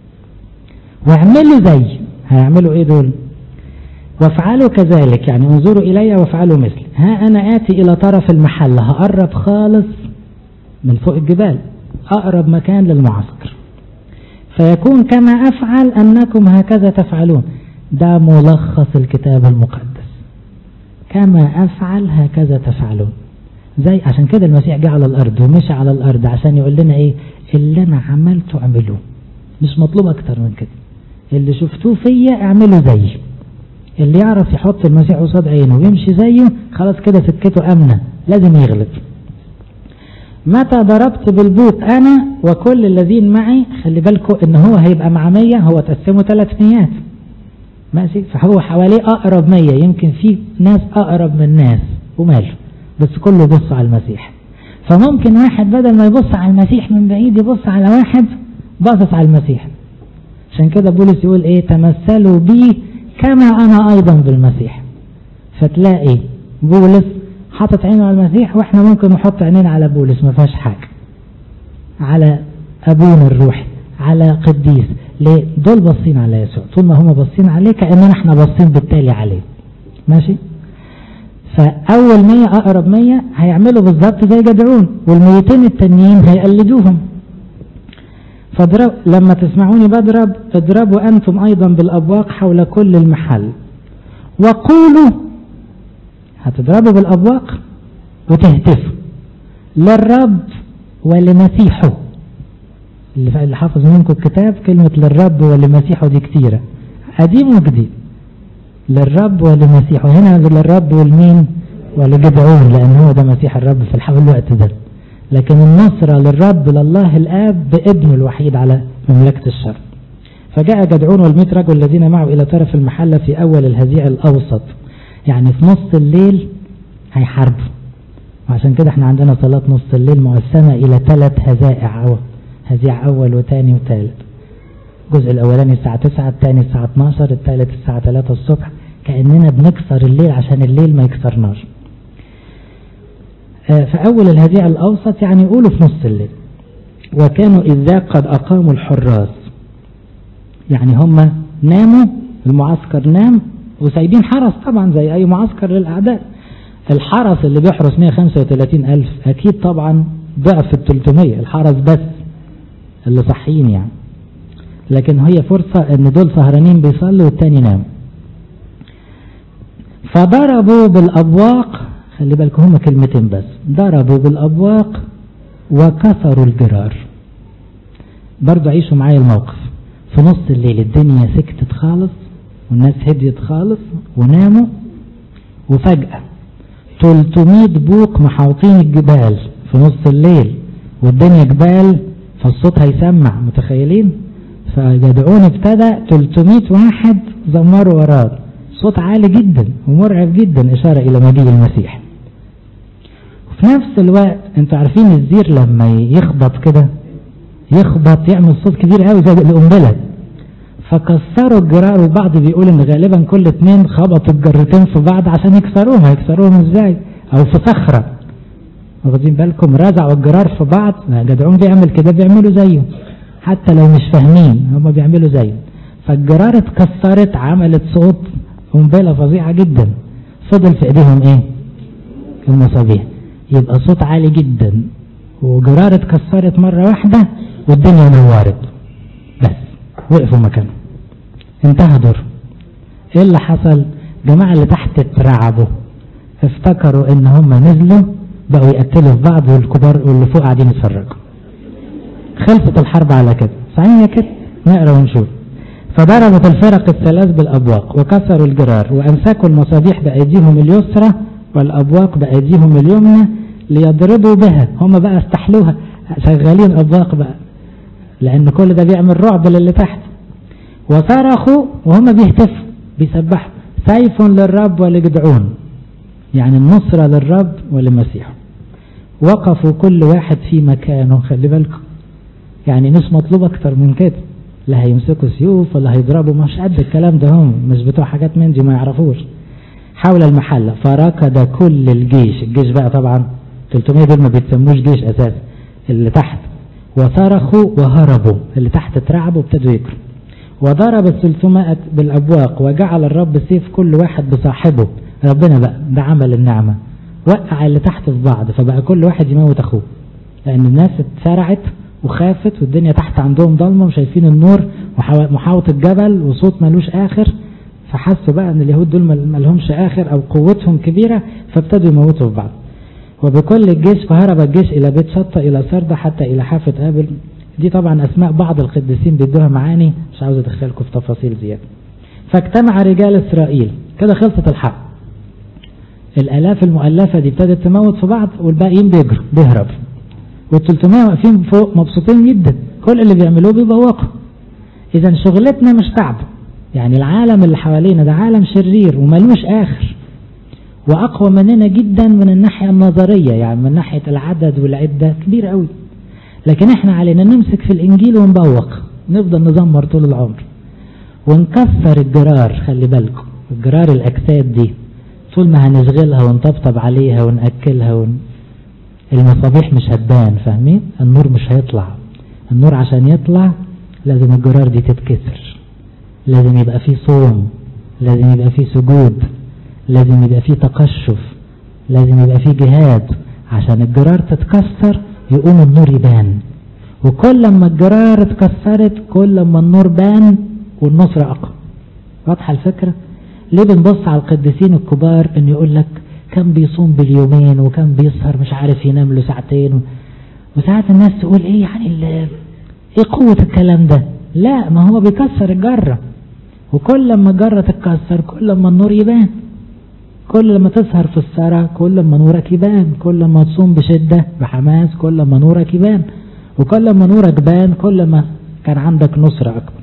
واعملوا زي هيعملوا ايه دول وافعلوا كذلك يعني انظروا إلي وافعلوا مثلي ها أنا آتي إلى طرف المحل هقرب خالص من فوق الجبال أقرب مكان للمعسكر فيكون كما أفعل أنكم هكذا تفعلون ده ملخص الكتاب المقدس كما أفعل هكذا تفعلون زي عشان كده المسيح جه على الأرض ومشي على الأرض عشان يقول لنا إيه اللي أنا عملته اعملوه مش مطلوب أكتر من كده اللي شفتوه فيا اعملوا زيي اللي يعرف يحط المسيح قصاد عينه ويمشي زيه خلاص كده سكته أمنة لازم يغلب متى ضربت بالبوط أنا وكل الذين معي خلي بالكم إن هو هيبقى مع مية هو تقسمه ثلاث ميات ماشي فهو حواليه أقرب مية يمكن في ناس أقرب من ناس وماله بس كله يبص على المسيح فممكن واحد بدل ما يبص على المسيح من بعيد يبص على واحد باصص على المسيح عشان كده بولس يقول ايه تمثلوا بي كما انا ايضا بالمسيح فتلاقي بولس حاطط عينه على المسيح واحنا ممكن نحط عينينا على بولس ما فيهاش حاجه على ابونا الروحي على قديس ليه دول باصين على يسوع طول ما هم باصين عليه كاننا احنا باصين بالتالي عليه ماشي فاول مية اقرب مية هيعملوا بالظبط زي جدعون والميتين التانيين هيقلدوهم فاضرب لما تسمعوني بضرب اضربوا أنتم أيضا بالأبواق حول كل المحل وقولوا هتضربوا بالأبواق وتهتفوا للرب ولمسيحه اللي حافظ منكم الكتاب كلمة للرب ولمسيحه دي كتيرة قديم وجديد للرب ولمسيحه هنا للرب والمين ولجدعون لأن هو ده مسيح الرب في الحول الوقت ده لكن النصرة للرب لله الآب بابنه الوحيد على مملكة الشر فجاء جدعون والمئة رجل الذين معه إلى طرف المحلة في أول الهزيع الأوسط يعني في نص الليل هيحاربوا وعشان كده احنا عندنا صلاة نص الليل مقسمة إلى ثلاث هزائع أو هزيع أول وثاني وثالث الجزء الأولاني الساعة 9 الثاني الساعة 12 الثالث الساعة 3 الصبح كأننا بنكسر الليل عشان الليل ما يكسرناش فأول الهزيع الأوسط يعني يقولوا في نص الليل وكانوا إذ ذاك قد أقاموا الحراس يعني هم ناموا المعسكر نام وسايبين حرس طبعا زي أي معسكر للأعداء الحرس اللي بيحرس 135 ألف أكيد طبعا ضعف ال 300 الحرس بس اللي صحيين يعني لكن هي فرصة ان دول سهرانين بيصلوا والتاني نام فضربوا بالأبواق خلي بالكم هما كلمتين بس ضربوا بالأبواق وكسروا الجرار برضو عيشوا معايا الموقف في نص الليل الدنيا سكتت خالص والناس هديت خالص وناموا وفجأة 300 بوق محاوطين الجبال في نص الليل والدنيا جبال فالصوت هيسمع متخيلين فجدعون ابتدى 300 واحد زمروا وراه صوت عالي جدا ومرعب جدا إشارة إلى مجيء المسيح وفي نفس الوقت انتوا عارفين الزير لما يخبط كده يخبط يعمل صوت كبير قوي زي القنبله فكسروا الجرار والبعض بيقول ان غالبا كل اتنين خبطوا الجرتين في بعض عشان يكسروهم هيكسروهم ازاي او في صخرة واخدين بالكم رزعوا الجرار في بعض جدعون بيعمل كده بيعملوا زيه حتى لو مش فاهمين هم بيعملوا زيه فالجرار اتكسرت عملت صوت قنبله فظيعة جدا فضل في ايديهم ايه المصابيح يبقى صوت عالي جدا وجرار اتكسرت مرة واحدة والدنيا نورت بس وقفوا مكانهم انتهى دور ايه اللي حصل جماعة اللي تحت اترعبوا افتكروا ان هم نزلوا بقوا يقتلوا في بعض والكبار واللي فوق قاعدين يتفرجوا خلصت الحرب على كده صحيح كده نقرا ونشوف فضربت الفرق الثلاث بالابواق وكسروا الجرار وامسكوا المصابيح بايديهم اليسرى والابواق بايديهم اليمنى ليضربوا بها هم بقى استحلوها شغالين ابواق بقى لان كل ده بيعمل رعب للي تحت وصرخوا وهم بيهتفوا بيسبحوا سيف للرب ولجدعون يعني النصرة للرب ولمسيحه وقفوا كل واحد في مكانه خلي بالكم يعني مش مطلوب اكتر من كده لا هيمسكوا سيوف ولا هيضربوا مش قد الكلام ده هم مش بتوع حاجات من دي ما يعرفوش حول المحلة فركض كل الجيش الجيش بقى طبعا 300 دول ما بيتسموش جيش اساسا اللي تحت وصرخوا وهربوا اللي تحت اترعبوا وابتدوا يجروا وضرب الثلثمائة بالأبواق وجعل الرب سيف كل واحد بصاحبه ربنا بقى ده عمل النعمة وقع اللي تحت في بعض فبقى كل واحد يموت أخوه لأن الناس اتسرعت وخافت والدنيا تحت عندهم ضلمة وشايفين النور ومحاوط الجبل وصوت ملوش آخر فحسوا بقى ان اليهود دول ملهمش آخر أو قوتهم كبيرة فابتدوا يموتوا في بعض وبكل الجيش فهرب الجيش إلى بيت شطة إلى سردة حتى إلى حافة آبل دي طبعا أسماء بعض القديسين بيدوها معاني مش عاوز أدخلكم في تفاصيل زيادة فاجتمع رجال إسرائيل كده خلصت الحرب الآلاف المؤلفة دي ابتدت تموت في بعض والباقيين بيجروا بيهرب وال300 واقفين فوق مبسوطين جدا كل اللي بيعملوه بيبوقوا إذا شغلتنا مش تعب يعني العالم اللي حوالينا ده عالم شرير وملوش آخر وأقوى مننا جدا من الناحية النظرية يعني من ناحية العدد والعدة كبير قوي لكن احنا علينا نمسك في الإنجيل ونبوق نفضل نزمر طول العمر ونكسر الجرار خلي بالكم الجرار الأجساد دي طول ما هنشغلها ونطبطب عليها ونأكلها ون... المصابيح مش هتبان فاهمين النور مش هيطلع النور عشان يطلع لازم الجرار دي تتكسر لازم يبقى فيه صوم لازم يبقى فيه سجود لازم يبقى فيه تقشف لازم يبقى فيه جهاد عشان الجرار تتكسر يقوم النور يبان وكل ما الجرار اتكسرت كل ما النور بان والنصر اقوى واضحه الفكره ليه بنبص على القديسين الكبار ان يقول لك كان بيصوم باليومين وكان بيسهر مش عارف ينام له ساعتين و... وساعات الناس تقول ايه يعني ال... ايه قوة الكلام ده لا ما هو بيكسر الجرة وكل ما الجرة تتكسر كل ما النور يبان كل ما تسهر في السهرة كل ما نورك يبان كل ما تصوم بشدة بحماس كل ما نورك يبان وكل ما نورك بان كل ما كان عندك نصرة أكبر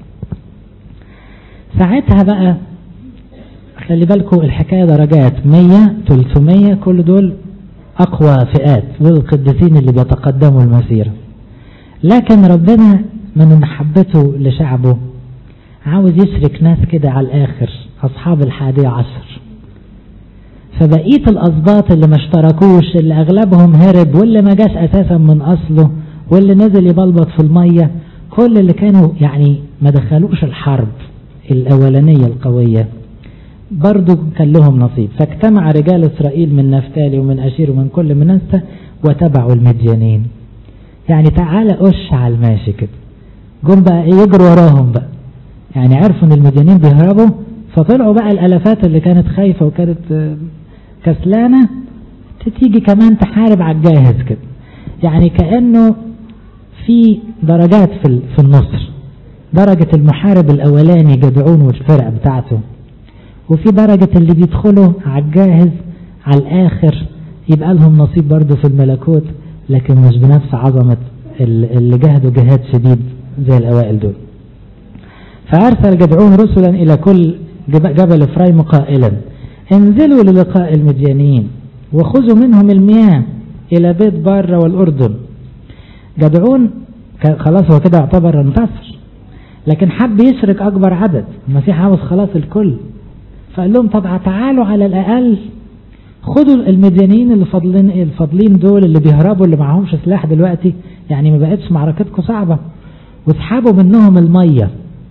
ساعتها بقى خلي بالكم الحكاية درجات 100 300 كل دول أقوى فئات دول القديسين اللي بيتقدموا المسيرة لكن ربنا من محبته لشعبه عاوز يشرك ناس كده على الآخر أصحاب الحادية عشر فبقية الأسباط اللي ما اشتركوش اللي أغلبهم هرب واللي ما جاش أساسا من أصله واللي نزل يبلبط في المية كل اللي كانوا يعني ما دخلوش الحرب الأولانية القوية برضو كان لهم نصيب فاجتمع رجال إسرائيل من نفتالي ومن أشير ومن كل منسة وتبعوا المديانين يعني تعالى قش على الماشي كده جم بقى يجروا وراهم بقى يعني عرفوا ان المديانين بيهربوا فطلعوا بقى الالافات اللي كانت خايفة وكانت كسلانة تيجي كمان تحارب على الجاهز كده يعني كأنه في درجات في في النصر درجة المحارب الأولاني جدعون والفرق بتاعته وفي درجة اللي بيدخلوا على الجاهز على الآخر يبقى لهم نصيب برضه في الملكوت لكن مش بنفس عظمة اللي جهدوا جهاد شديد زي الأوائل دول فأرسل جدعون رسلا إلى كل جبل إفرايم قائلا انزلوا للقاء المديانيين وخذوا منهم المياه إلى بيت بارة والأردن جدعون خلاص هو كده يعتبر انتصر لكن حب يشرك أكبر عدد المسيح عاوز خلاص الكل فقال لهم طب تعالوا على الأقل خدوا المديانيين اللي فاضلين الفاضلين دول اللي بيهربوا اللي معهمش سلاح دلوقتي يعني ما بقتش معركتكم صعبة واسحبوا منهم المية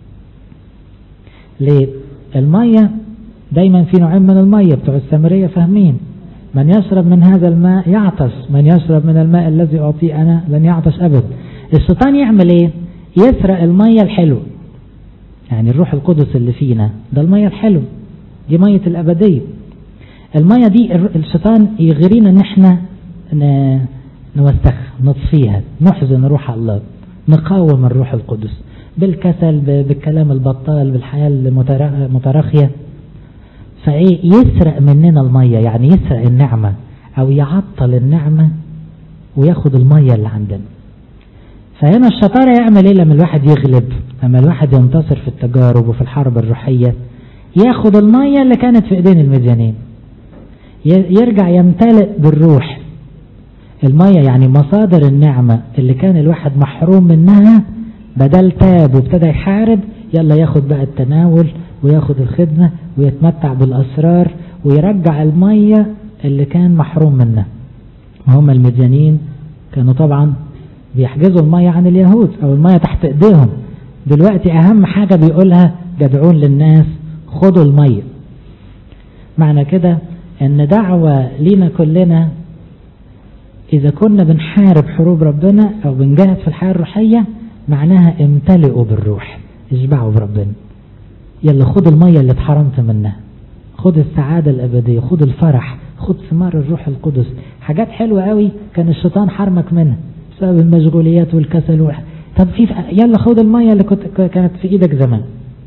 ليه المية دايما في نوعين من المية بتوع السامرية فاهمين من يشرب من هذا الماء يعطش من يشرب من الماء الذي أعطيه أنا لن يعطش أبدا الشيطان يعمل ايه يسرق المية الحلوة يعني الروح القدس اللي فينا ده المية الحلوة دي مية الأبدية المية دي الشيطان يغرينا ان احنا نوسخ نطفيها نحزن روح الله نقاوم الروح القدس بالكسل بالكلام البطال بالحياة المتراخية فايه يسرق مننا المية يعني يسرق النعمة او يعطل النعمة وياخد المية اللي عندنا فهنا الشطارة يعمل ايه لما الواحد يغلب لما الواحد ينتصر في التجارب وفي الحرب الروحية ياخد المية اللي كانت في ايدين المديانين يرجع يمتلئ بالروح المية يعني مصادر النعمة اللي كان الواحد محروم منها بدل تاب وابتدى يحارب يلا ياخد بقى التناول وياخد الخدمة ويتمتع بالأسرار ويرجع المية اللي كان محروم منها هم المديانين كانوا طبعا بيحجزوا المية عن اليهود أو المية تحت إيديهم دلوقتي أهم حاجة بيقولها جدعون للناس خدوا المية معنى كده ان دعوة لينا كلنا اذا كنا بنحارب حروب ربنا او بنجاهد في الحياة الروحية معناها امتلئوا بالروح اشبعوا بربنا يلا خد المية اللي اتحرمت منها خد السعادة الابدية خد الفرح خد ثمار الروح القدس حاجات حلوة قوي كان الشيطان حرمك منها بسبب المشغوليات والكسل والح... طب في يلا خد المية اللي كنت كانت في ايدك زمان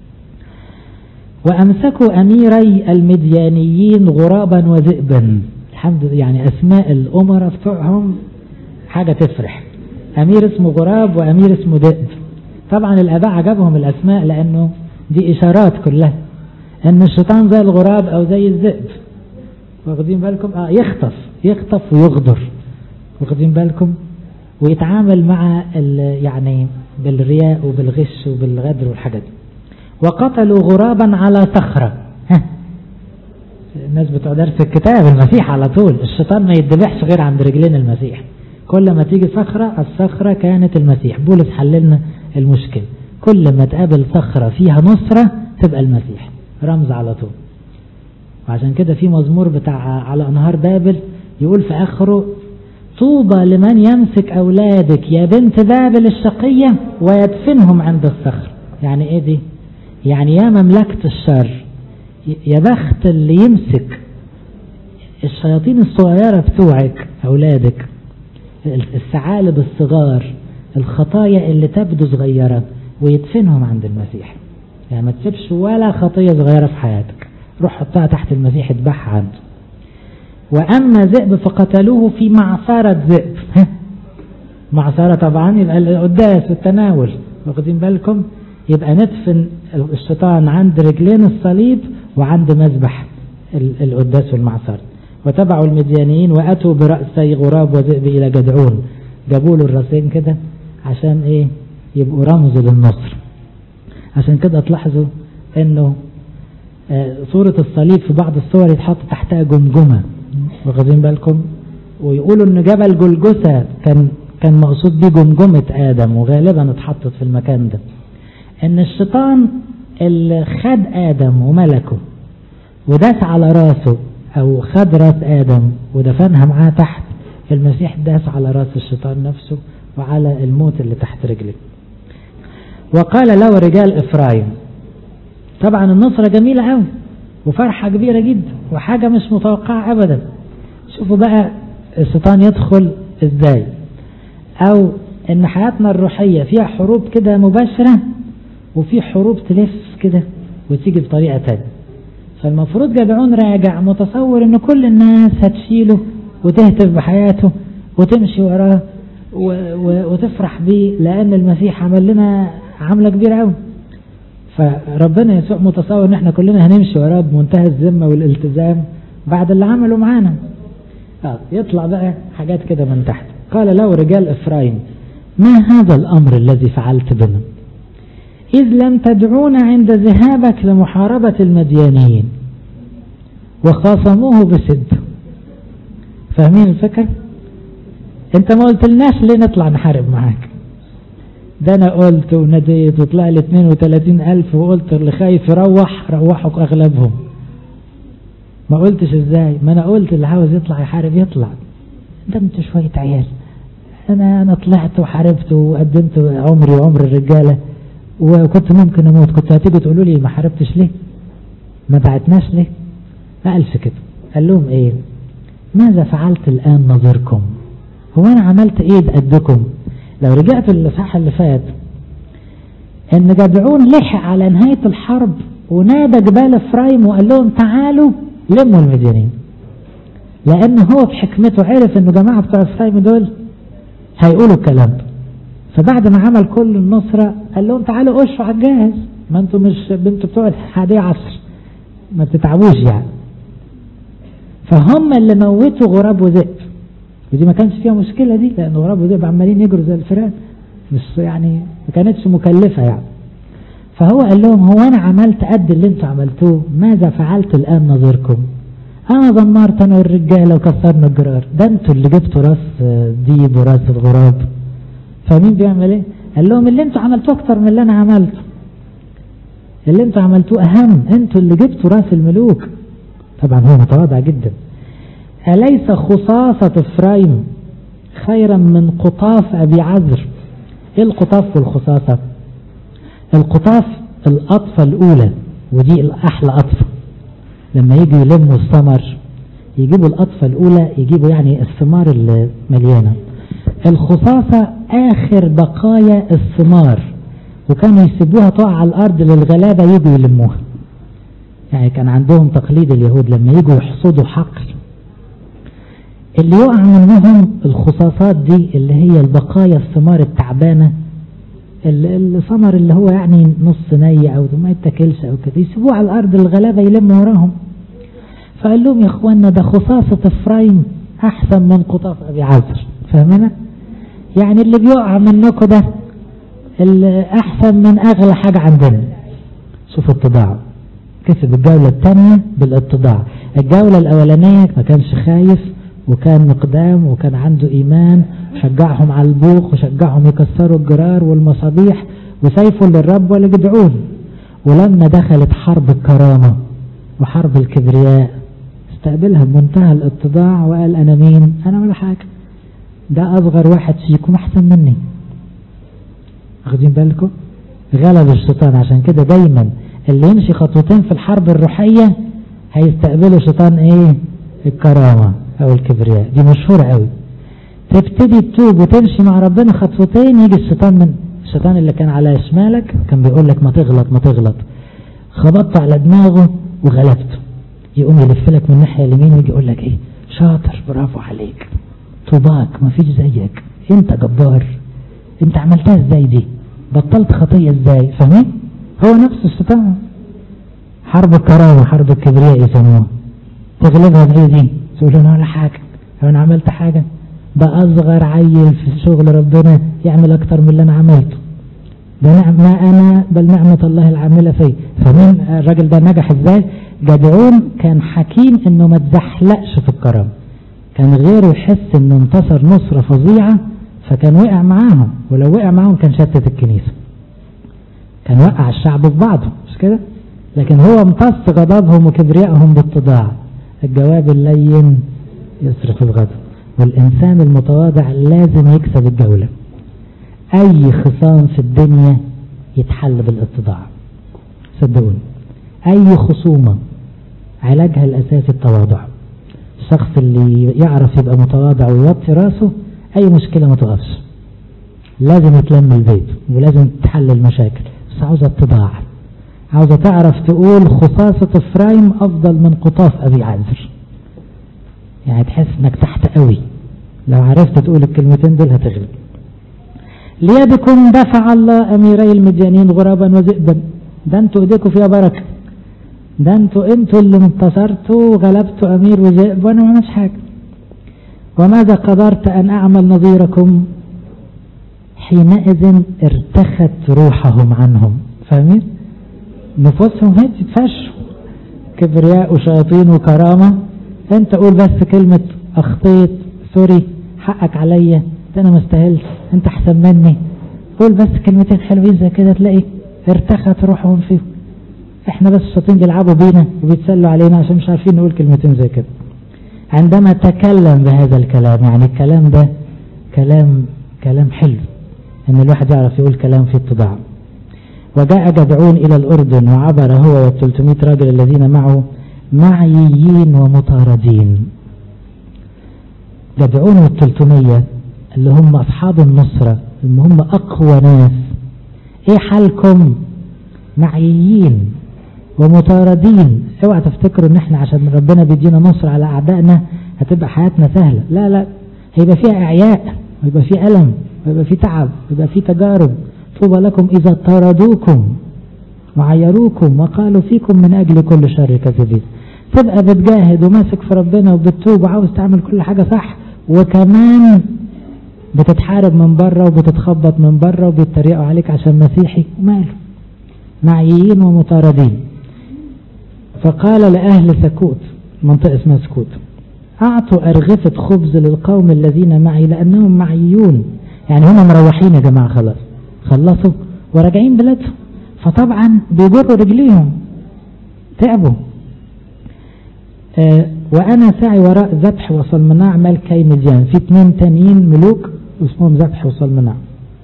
وأمسكوا أميري المديانيين غرابا وذئبا الحمد لله يعني أسماء الأمراء بتوعهم حاجة تفرح أمير اسمه غراب وأمير اسمه ذئب طبعا الآباء عجبهم الأسماء لأنه دي إشارات كلها أن الشيطان زي الغراب أو زي الذئب واخدين بالكم آه يخطف يخطف ويغدر واخدين بالكم ويتعامل مع يعني بالرياء وبالغش وبالغدر والحاجات دي وقتلوا غرابا على صخرة الناس بتوع درس الكتاب المسيح على طول الشيطان ما يتذبحش غير عند رجلين المسيح كل ما تيجي صخرة الصخرة كانت المسيح بولس حللنا المشكلة كل ما تقابل صخرة فيها نصرة تبقى المسيح رمز على طول وعشان كده في مزمور بتاع على انهار بابل يقول في اخره طوبى لمن يمسك اولادك يا بنت بابل الشقية ويدفنهم عند الصخر يعني ايه دي يعني يا مملكة الشر يا بخت اللي يمسك الشياطين الصغيرة بتوعك أولادك الثعالب الصغار الخطايا اللي تبدو صغيرة ويدفنهم عند المسيح يعني ما تسيبش ولا خطية صغيرة في حياتك روح حطها تحت المسيح اتبعها عنده وأما ذئب فقتلوه في معصرة ذئب معصرة طبعا يبقى القداس والتناول واخدين بالكم يبقى ندفن الشيطان عند رجلين الصليب وعند مذبح القداس والمعصر وتبعوا المديانيين وأتوا برأسي غراب وذئب إلى جدعون جابوا له الراسين كده عشان إيه يبقوا رمز للنصر عشان كده تلاحظوا إنه آه صورة الصليب في بعض الصور يتحط تحتها جمجمة واخدين بالكم ويقولوا إن جبل جلجثة كان كان مقصود بيه جمجمة آدم وغالبا اتحطت في المكان ده ان الشيطان اللي خد ادم وملكه وداس على راسه او خد راس ادم ودفنها معاه تحت المسيح داس على راس الشيطان نفسه وعلى الموت اللي تحت رجله وقال له رجال افرايم طبعا النصرة جميلة قوي وفرحة كبيرة جدا وحاجة مش متوقعة ابدا شوفوا بقى الشيطان يدخل ازاي او ان حياتنا الروحية فيها حروب كده مباشرة وفي حروب تلف كده وتيجي بطريقة تانية فالمفروض جدعون راجع متصور ان كل الناس هتشيله وتهتف بحياته وتمشي وراه وتفرح بيه لان المسيح عمل لنا عملة كبيرة قوي فربنا يسوع متصور ان احنا كلنا هنمشي وراه بمنتهى الذمة والالتزام بعد اللي عمله معانا يطلع بقى حاجات كده من تحت قال له رجال افرايم ما هذا الامر الذي فعلت بنا إذ لم تدعونا عند ذهابك لمحاربة المديانين وخاصموه بسد فاهمين الفكرة انت ما قلتلناش ليه نطلع نحارب معاك ده انا قلت وناديت وطلع لي 32 الف وقلت اللي خايف يروح روحوا اغلبهم ما قلتش ازاي ما انا قلت اللي عاوز يطلع يحارب يطلع ده انتوا شوية عيال انا انا طلعت وحاربت وقدمت عمري وعمر الرجاله وكنت ممكن اموت كنت هتيجوا تقولوا لي ما حاربتش ليه ما بعتناش ليه ما قالش كده قال لهم ايه ماذا فعلت الان نظيركم هو انا عملت ايه قدكم لو رجعت الاصحاح اللي فات ان جدعون لحق على نهاية الحرب ونادى جبال افرايم وقال لهم تعالوا لموا المديانين لان هو بحكمته عرف انه جماعة بتوع افرايم دول هيقولوا الكلام ده فبعد ما عمل كل النصرة قال لهم تعالوا قشوا على الجاهز ما انتوا مش انتوا بتوع الحادية عصر ما بتتعبوش يعني فهم اللي موتوا غراب وذئب ودي ما كانش فيها مشكلة دي لأن غراب وذئب عمالين يجروا زي الفئران مش يعني ما كانتش مكلفة يعني فهو قال لهم هو أنا عملت قد اللي انتوا عملتوه ماذا فعلت الآن نظيركم أنا دمرت أنا والرجالة وكسرنا الجرار ده انتوا اللي جبتوا راس ديب وراس الغراب فمين بيعمل ايه قال لهم اللي انتوا عملتوه اكتر من اللي انا عملته اللي انتوا عملتوه اهم انتوا اللي جبتوا راس الملوك طبعا هو متواضع جدا أليس خصاصة افرايم خيرا من قطاف ابي عذر ايه القطاف والخصاصة القطاف القطفة الاولى ودي الاحلى قطفة لما يجوا يلموا الثمر يجيبوا القطفة الاولى يجيبوا يعني الثمار المليانة الخصاصة آخر بقايا الثمار وكانوا يسيبوها تقع على الأرض للغلابة يجوا يلموها يعني كان عندهم تقليد اليهود لما يجوا يحصدوا حقل اللي يقع منهم الخصاصات دي اللي هي البقايا الثمار التعبانة الثمر اللي هو يعني نص ني او ما يتاكلش او كده يسيبوه على الارض الغلابة يلموا وراهم فقال لهم يا اخوانا ده خصاصة افرايم احسن من قطاف ابي عذر فاهمنا يعني اللي بيقع منكم ده اللي احسن من اغلى حاجة عندنا شوف الطباع كسب الجولة الثانية بالاتضاع الجولة الاولانية ما كانش خايف وكان مقدام وكان عنده ايمان شجعهم على البوق وشجعهم يكسروا الجرار والمصابيح وسيفه للرب ولجدعون ولما دخلت حرب الكرامة وحرب الكبرياء استقبلها بمنتهى الاتضاع وقال انا مين انا ولا حاجة ده اصغر واحد فيكم احسن مني واخدين بالكم غلب الشيطان عشان كده دايما اللي يمشي خطوتين في الحرب الروحية هيستقبله شيطان ايه الكرامة او الكبرياء دي مشهورة قوي تبتدي تتوب وتمشي مع ربنا خطوتين يجي الشيطان من الشيطان اللي كان على شمالك كان بيقول لك ما تغلط ما تغلط خبطت على دماغه وغلبته يقوم يلف لك من الناحية اليمين ويجي يقول لك ايه شاطر برافو عليك طوباك ما فيش زيك انت جبار انت عملتها ازاي دي بطلت خطية ازاي فاهمين هو نفس الشيطان حرب الكرامة حرب الكبرياء يسموها تغلبها بايه دي تقول له ولا حاجة لو انا عملت حاجة ده اصغر عيل في شغل ربنا يعمل اكتر من اللي انا عملته ده نعم ما انا بل نعمة الله العاملة فيه فمين الراجل ده نجح ازاي جدعون كان حكيم انه ما تزحلقش في الكرامة كان غيره يحس انه انتصر نصرة فظيعة فكان وقع معاهم ولو وقع معاهم كان شتت الكنيسة كان وقع الشعب في بعضه مش كده لكن هو امتص غضبهم وكبريائهم باتضاع الجواب اللين يصرف الغضب والإنسان المتواضع لازم يكسب الجولة أي خصام في الدنيا يتحل بالاتضاع صدقوني أي خصومة علاجها الأساسي التواضع الشخص اللي يعرف يبقى متواضع ويوطي راسه اي مشكلة ما تقفش لازم يتلم البيت ولازم تحل المشاكل بس عاوزة اتضاع عاوزة تعرف تقول خصاصة افرايم افضل من قطاف ابي عازر يعني تحس انك تحت قوي لو عرفت تقول الكلمتين دول هتغلب ليدكم دفع الله اميري المديانين غرابا وذئبا ده انتوا ايديكم فيها بركه ده انتوا انتوا اللي انتصرتوا وغلبتوا امير وذئب وانا ما عملتش حاجه وماذا قدرت ان اعمل نظيركم حينئذ ارتخت روحهم عنهم فاهمين نفوسهم هدت فشوا كبرياء وشياطين وكرامة انت قول بس كلمة اخطيت سوري حقك عليا انا ما استاهلش انت احسن مني قول بس كلمتين حلوين زي كده تلاقي ارتخت روحهم فيهم احنا بس الشياطين بيلعبوا بينا وبيتسلوا علينا عشان مش عارفين نقول كلمتين زي كده عندما تكلم بهذا الكلام يعني الكلام ده كلام كلام حلو ان الواحد يعرف يقول كلام فيه اتضاع وجاء جدعون الى الاردن وعبر هو وال300 راجل الذين معه معييين ومطاردين جدعون وال300 اللي هم اصحاب النصرة اللي هم اقوى ناس ايه حالكم معييين ومطاردين اوعى تفتكروا ان احنا عشان ربنا بيدينا نصر على اعدائنا هتبقى حياتنا سهلة لا لا هيبقى فيها اعياء ويبقى فيه الم ويبقى فيه تعب ويبقى فيه تجارب طوبى لكم اذا طردوكم وعيروكم وقالوا فيكم من اجل كل شر كذبين تبقى بتجاهد وماسك في ربنا وبتتوب وعاوز تعمل كل حاجة صح وكمان بتتحارب من بره وبتتخبط من بره وبيتريقوا عليك عشان مسيحي وماله معيين ومطاردين فقال لأهل سكوت منطقة اسمها سكوت أعطوا أرغفة خبز للقوم الذين معي لأنهم معيون يعني هم مروحين يا جماعة خلاص خلصوا وراجعين بلادهم فطبعا بيجروا رجليهم تعبوا آه وأنا ساعي وراء ذبح وصلمناع ملكي مديان في اثنين تانيين ملوك اسمهم ذبح وصلمناع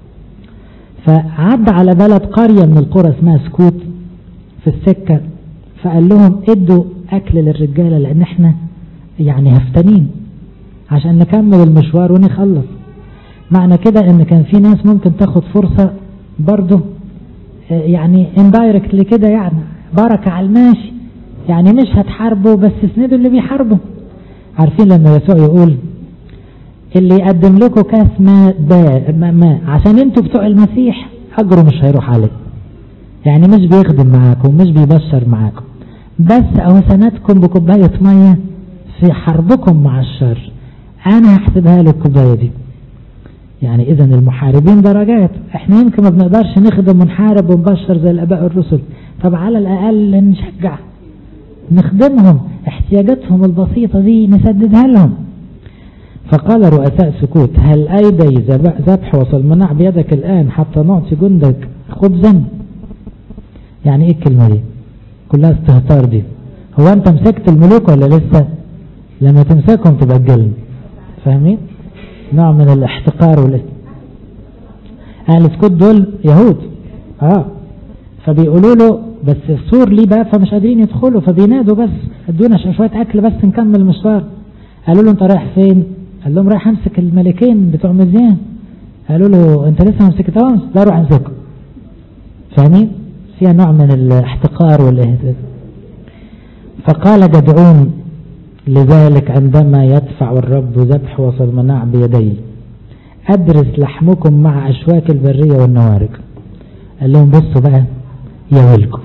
فعد على بلد قرية من القرى اسمها سكوت في السكة فقال لهم ادوا أكل للرجالة لأن احنا يعني هفتنين عشان نكمل المشوار ونخلص معنى كده ان كان في ناس ممكن تاخد فرصة برضه يعني اندايركتلي كده يعني بركة على الماشي يعني مش هتحاربوا بس اسندوا اللي بيحاربوا عارفين لما يسوع يقول اللي يقدم لكم كاس ماء ما, ما عشان انتوا بتوع المسيح اجره مش هيروح عليكم يعني مش بيخدم معاكم مش بيبشر معاكم بس او سندكم بكوباية مية في حربكم مع الشر انا هحسبها له الكوباية دي يعني اذا المحاربين درجات احنا يمكن ما بنقدرش نخدم ونحارب ونبشر زي الاباء الرسل طب على الاقل نشجع نخدمهم احتياجاتهم البسيطة دي نسددها لهم فقال رؤساء سكوت هل أيدي ذبح وصلمناع بيدك الآن حتى نعطي جندك خبزا يعني ايه الكلمة دي كلها استهتار دي هو انت مسكت الملوك ولا لسه لما تمسكهم تبقى الجلد فاهمين نوع من الاحتقار وال اهل سكوت دول يهود اه فبيقولوا له بس السور ليه بقى فمش قادرين يدخلوا فبينادوا بس ادونا شويه اكل بس نكمل المشوار قالوا له انت رايح فين قال لهم رايح امسك الملكين بتوع مزيان قالوا له انت لسه ما مسكتهمش لا روح امسكهم فاهمين فيها نوع من الاحتقار والاهتزاز فقال جدعون لذلك عندما يدفع الرب ذبح وصلمناع بيديه أدرس لحمكم مع أشواك البرية والنوارج قال لهم بصوا بقى يا ويلكم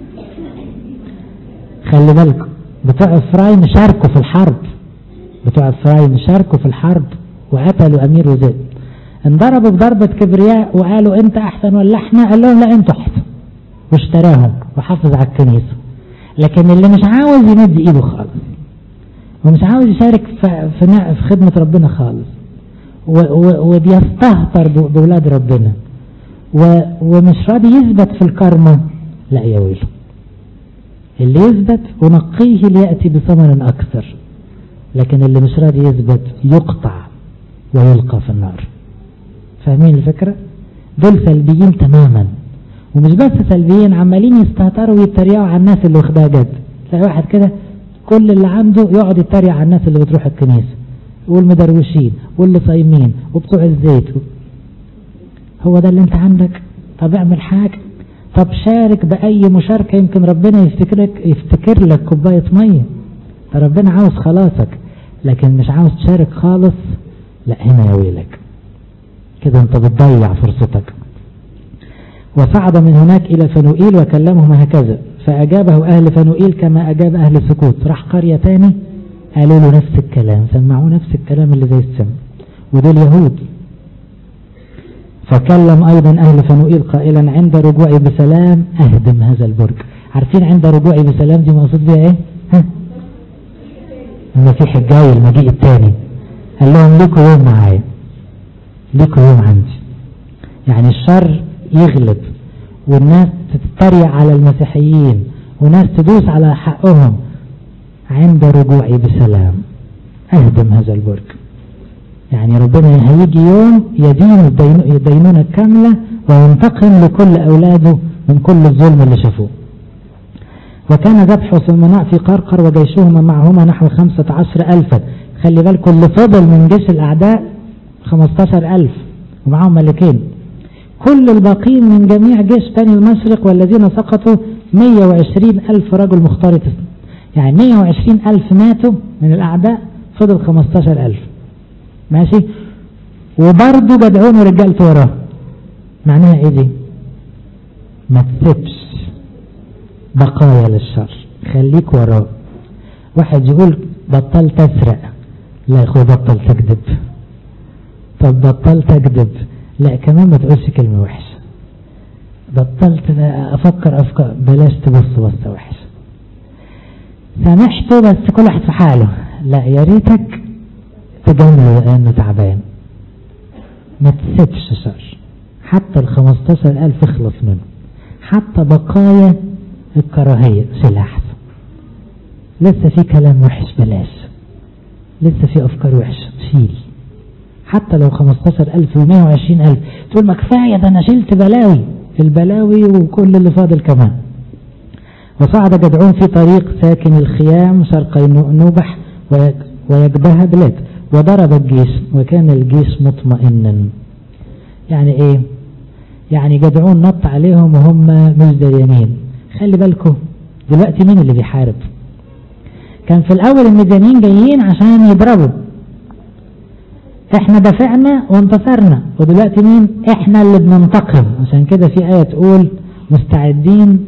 خلي بالكم بتوع إفرايم شاركوا في الحرب بتوع إفرايم شاركوا في الحرب وقتلوا أمير وزيد انضربوا بضربة كبرياء وقالوا أنت أحسن ولا إحنا قال لهم لا أنتوا أحسن واشتراهم وحافظ على الكنيسة لكن اللي مش عاوز يمد إيده خالص ومش عاوز يشارك في, في خدمة ربنا خالص وبيستهتر بولاد ربنا ومش راضي يثبت في الكرمة لا يا ويله اللي يثبت ونقيه ليأتي بثمن أكثر لكن اللي مش راضي يثبت يقطع ويلقى في النار فاهمين الفكرة دول سلبيين تماما ومش بس سلبيين عمالين يستهتروا ويتريقوا على الناس اللي واخدها جد تلاقي واحد كده كل اللي عنده يقعد يتريق على الناس اللي بتروح الكنيسة والمدروشين واللي صايمين وبتوع الزيت هو ده اللي انت عندك طب اعمل حاجة طب شارك بأي مشاركة يمكن ربنا يفتكرك يفتكر لك كوباية مية ربنا عاوز خلاصك لكن مش عاوز تشارك خالص لا هنا يا ويلك كده انت بتضيع فرصتك وصعد من هناك إلى فنوئيل وكلمهم هكذا فأجابه أهل فنوئيل كما أجاب أهل سكوت راح قرية تاني قالوا له نفس الكلام سمعوه نفس الكلام اللي زي السم ودول يهود فكلم أيضا أهل فنوئيل قائلا عند رجوعي بسلام أهدم هذا البرج عارفين عند رجوعي بسلام دي مقصود بها إيه؟ ها؟ المسيح الجاي المجيء الثاني قال لهم ليكوا يوم معايا ليكوا يوم عندي يعني الشر يغلب والناس تتريق على المسيحيين وناس تدوس على حقهم عند رجوعي بسلام اهدم هذا البرج يعني ربنا هيجي يوم يدين الدينونة الكاملة وينتقم لكل أولاده من كل الظلم اللي شافوه وكان ذبح سلمناء في قرقر وجيشهما معهما نحو خمسة عشر ألفا خلي بالكم اللي فضل من جيش الأعداء خمستاشر ألف ومعهم ملكين كل الباقين من جميع جيش بني المشرق والذين سقطوا 120 ألف رجل مختلط يعني 120 ألف ماتوا من الأعداء فضل 15 ألف ماشي وبرضه جدعون ورجالته وراه معناها ايه دي ما تسيبش بقايا للشر خليك وراه واحد يقول بطلت اسرق لا يا اخوي بطل تكذب طب بطلت اكذب لا كمان ما تقولش كلمة وحشة بطلت افكر افكار بلاش تبص بصة وحشة سامحته بس كل واحد في حاله لا يا ريتك تجامله لانه تعبان ما تسيبش شر حتى ال 15000 اخلص منه حتى بقايا الكراهية شيل احسن لسه في كلام وحش بلاش لسه في افكار وحشة شيل حتى لو 15000 و 120000 تقول ما كفاية ده انا شلت بلاوي البلاوي وكل اللي فاضل كمان وصعد جدعون في طريق ساكن الخيام شرقي نوبح ويجبها بلاد وضرب الجيش وكان الجيش مطمئنا يعني ايه يعني جدعون نط عليهم وهم مش داريانين خلي بالكم دلوقتي مين اللي بيحارب كان في الاول المديانين جايين عشان يضربوا احنا دافعنا وانتصرنا ودلوقتي مين احنا اللي بننتقم عشان كده في آية تقول مستعدين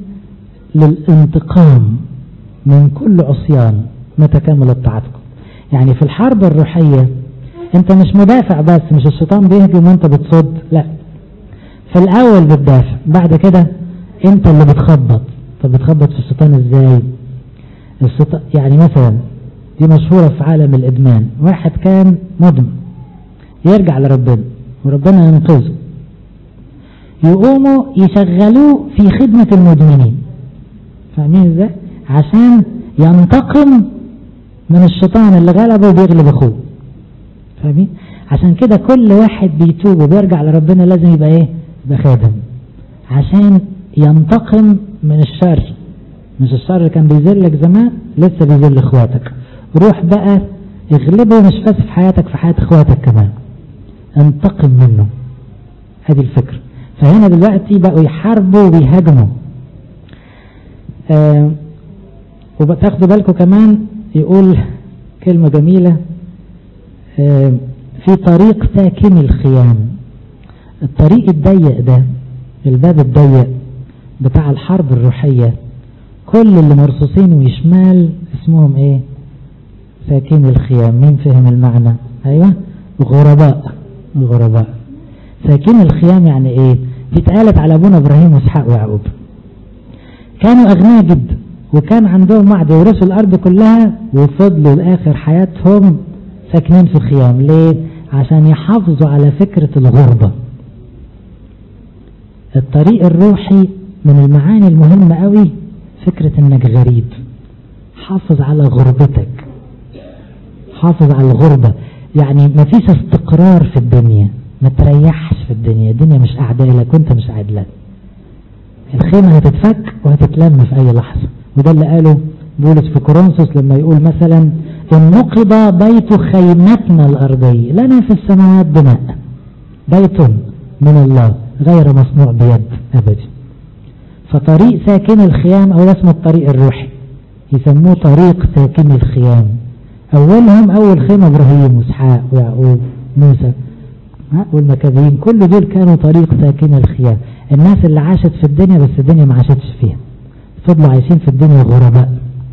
للانتقام من كل عصيان متى كملت طاعتكم يعني في الحرب الروحية انت مش مدافع بس مش الشيطان بيهجم وانت بتصد لا في الاول بتدافع بعد كده انت اللي بتخبط طب بتخبط في الشيطان ازاي الشيطان يعني مثلا دي مشهورة في عالم الادمان واحد كان مدمن يرجع لربنا وربنا ينقذه يقوموا يشغلوه في خدمة المدمنين فاهمين ازاي عشان ينتقم من الشيطان اللي غلبه وبيغلب اخوه فاهمين عشان كده كل واحد بيتوب وبيرجع لربنا لازم يبقى ايه يبقى خادم عشان ينتقم من الشر مش الشر اللي كان بيذلك زمان لسه بيذل اخواتك روح بقى اغلبه مش بس في حياتك في حياة اخواتك كمان انتقم منه هذه الفكرة فهنا دلوقتي بقوا يحاربوا ويهاجموا آه وتاخدوا بالكم كمان يقول كلمة جميلة آه في طريق ساكن الخيام الطريق الضيق ده الباب الضيق بتاع الحرب الروحية كل اللي مرصوصين ويشمال اسمهم ايه ساكن الخيام مين فهم المعنى ايوه غرباء الغرباء ساكن الخيام يعني ايه دي اتقالت على ابونا ابراهيم واسحاق ويعقوب كانوا اغنياء جدا وكان عندهم وعد يورثوا الارض كلها وفضلوا لاخر حياتهم ساكنين في خيام ليه عشان يحافظوا على فكرة الغربة الطريق الروحي من المعاني المهمة قوي فكرة انك غريب حافظ على غربتك حافظ على الغربة يعني ما فيش استقرار في الدنيا ما تريحش في الدنيا الدنيا مش قاعدة لك وانت مش قاعد لك الخيمة هتتفك وهتتلم في اي لحظة وده اللي قاله بولس في كورنثوس لما يقول مثلا إن نقض بيت خيمتنا الأرضية لنا في السماوات بناء بيت من الله غير مصنوع بيد أبدا فطريق ساكن الخيام أو اسمه الطريق الروحي يسموه طريق ساكن الخيام أولهم أول خيمة إبراهيم وإسحاق ويعقوب موسى والمكابين كل دول كانوا طريق ساكن الخيام الناس اللي عاشت في الدنيا بس الدنيا ما عاشتش فيها فضلوا عايشين في الدنيا غرباء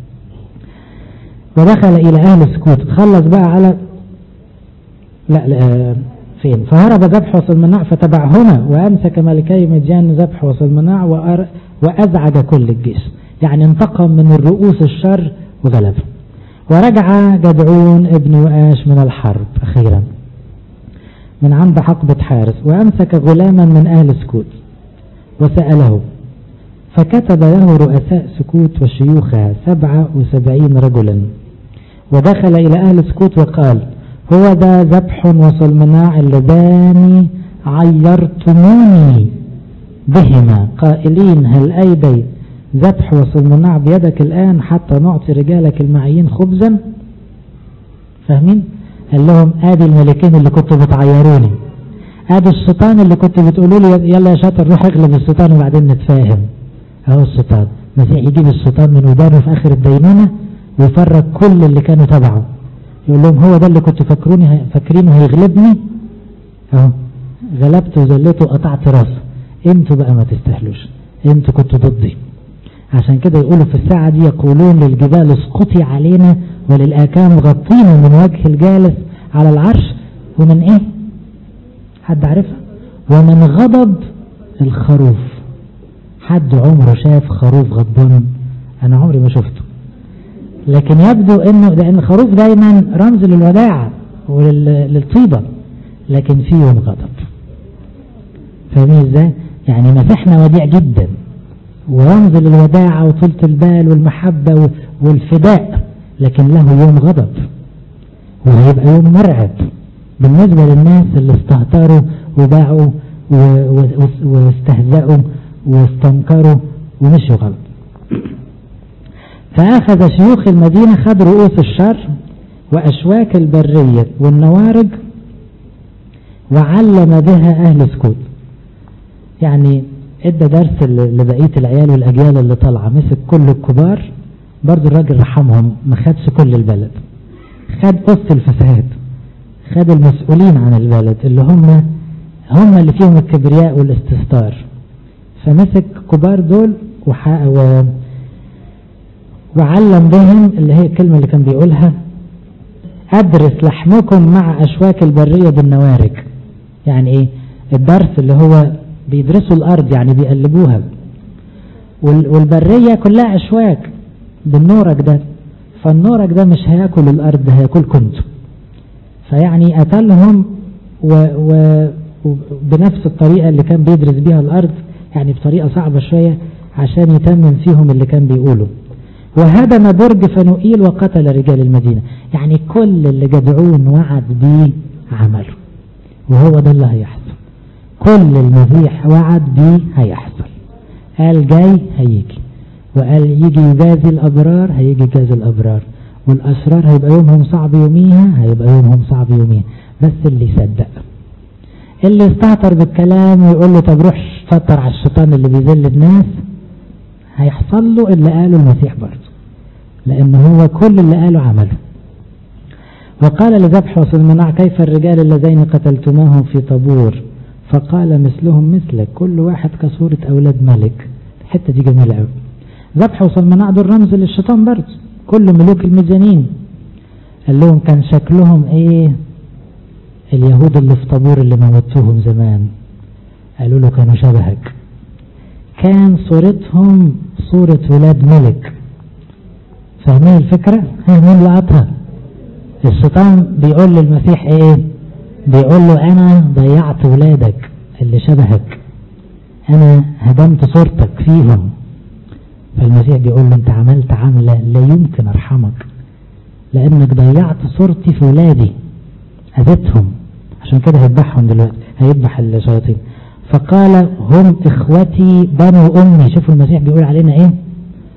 ودخل إلى أهل السكوت تخلص بقى على لا, لا فين فهرب ذبح وصلمناع فتبعهما وأمسك ملكي مديان ذبح وصلمناع وأزعج كل الجيش يعني انتقم من الرؤوس الشر وغلب ورجع جدعون ابن وآش من الحرب أخيرا من عند حقبة حارس وأمسك غلاما من أهل سكوت وسأله فكتب له رؤساء سكوت وشيوخها سبعة وسبعين رجلا ودخل إلى أهل سكوت وقال هو ذا ذبح وصلمناع اللذان عيرتموني بهما قائلين هل أيدي ذبح وصلمناع بيدك الآن حتى نعطي رجالك المعيين خبزا فاهمين قال لهم ادي الملكين اللي كنتوا بتعيروني ادي الشيطان اللي كنتوا بتقولوا لي يلا يا شاطر روح اغلب الشيطان وبعدين نتفاهم اهو الشيطان المسيح يجيب الشيطان من ودانه في اخر الدينونة ويفرج كل اللي كانوا تبعه يقول لهم هو ده اللي كنتوا فاكروني فاكرينه هيغلبني اهو غلبته وذلته وقطعت راسه انتوا بقى ما تستاهلوش انتوا كنتوا ضدي عشان كده يقولوا في الساعة دي يقولون للجبال اسقطي علينا وللآكام غطينا من وجه الجالس على العرش ومن ايه حد عارفها ومن غضب الخروف حد عمره شاف خروف غضبان انا عمري ما شفته لكن يبدو انه لان الخروف دايما رمز للوداعة وللطيبة لكن في يوم غضب فاهمين ازاي يعني مسيحنا وديع جدا ورمز للوداعة وطولة البال والمحبة والفداء لكن له يوم غضب وهيبقى يوم مرعب بالنسبة للناس اللي استهتروا وباعوا واستهزأوا واستنكروا ومشوا غلط فأخذ شيوخ المدينة خد رؤوس الشر وأشواك البرية والنوارج وعلم بها أهل سكوت يعني ادى درس لبقية العيال والأجيال اللي طالعة مسك كل الكبار برضو الراجل رحمهم ما خدش كل البلد خد قصة الفساد خد المسؤولين عن البلد اللي هم هم اللي فيهم الكبرياء والاستهتار فمسك كبار دول وحق و وعلم بهم اللي هي الكلمة اللي كان بيقولها أدرس لحمكم مع أشواك البرية بالنوارج يعني إيه الدرس اللي هو بيدرسوا الأرض يعني بيقلبوها والبرية كلها أشواك بالنورك ده فالنورك ده مش هياكل الأرض هياكلكم انتوا فيعني قتلهم و و وبنفس الطريقة اللي كان بيدرس بيها الأرض يعني بطريقة صعبة شوية عشان يتمم فيهم اللي كان بيقوله وهدم برج فنوئيل وقتل رجال المدينة يعني كل اللي جدعون وعد بيه عمله وهو ده اللي هيحصل كل المسيح وعد بيه هيحصل قال جاي هيجي وقال يجي يجازي الأبرار هيجي يجازي الأبرار والأشرار هيبقى يومهم صعب يوميها هيبقى يومهم صعب يوميها بس اللي يصدق اللي يستهتر بالكلام ويقول له طب روح فطر على الشيطان اللي بيذل الناس هيحصل له اللي قاله المسيح برضه لأن هو كل اللي قاله عمله وقال لذبح وصلمناع كيف الرجال اللذين قتلتماهم في طابور فقال مثلهم مثلك كل واحد كصورة أولاد ملك الحتة دي جميلة قوي ذبح وصلمناع دول رمز للشيطان برضه كل ملوك الميزانين قال لهم كان شكلهم ايه اليهود اللي في طابور اللي موتوهم زمان قالوا له كانوا شبهك كان صورتهم صورة ولاد ملك فاهمين الفكرة ها مين لقطها الشيطان بيقول للمسيح ايه بيقول له انا ضيعت ولادك اللي شبهك انا هدمت صورتك فيهم فالمسيح بيقول له انت عملت عملة لا يمكن ارحمك لانك ضيعت صورتي في ولادي اذيتهم عشان كده هيذبحهم دلوقتي هيذبح الشياطين فقال هم اخوتي بنو امي شوفوا المسيح بيقول علينا ايه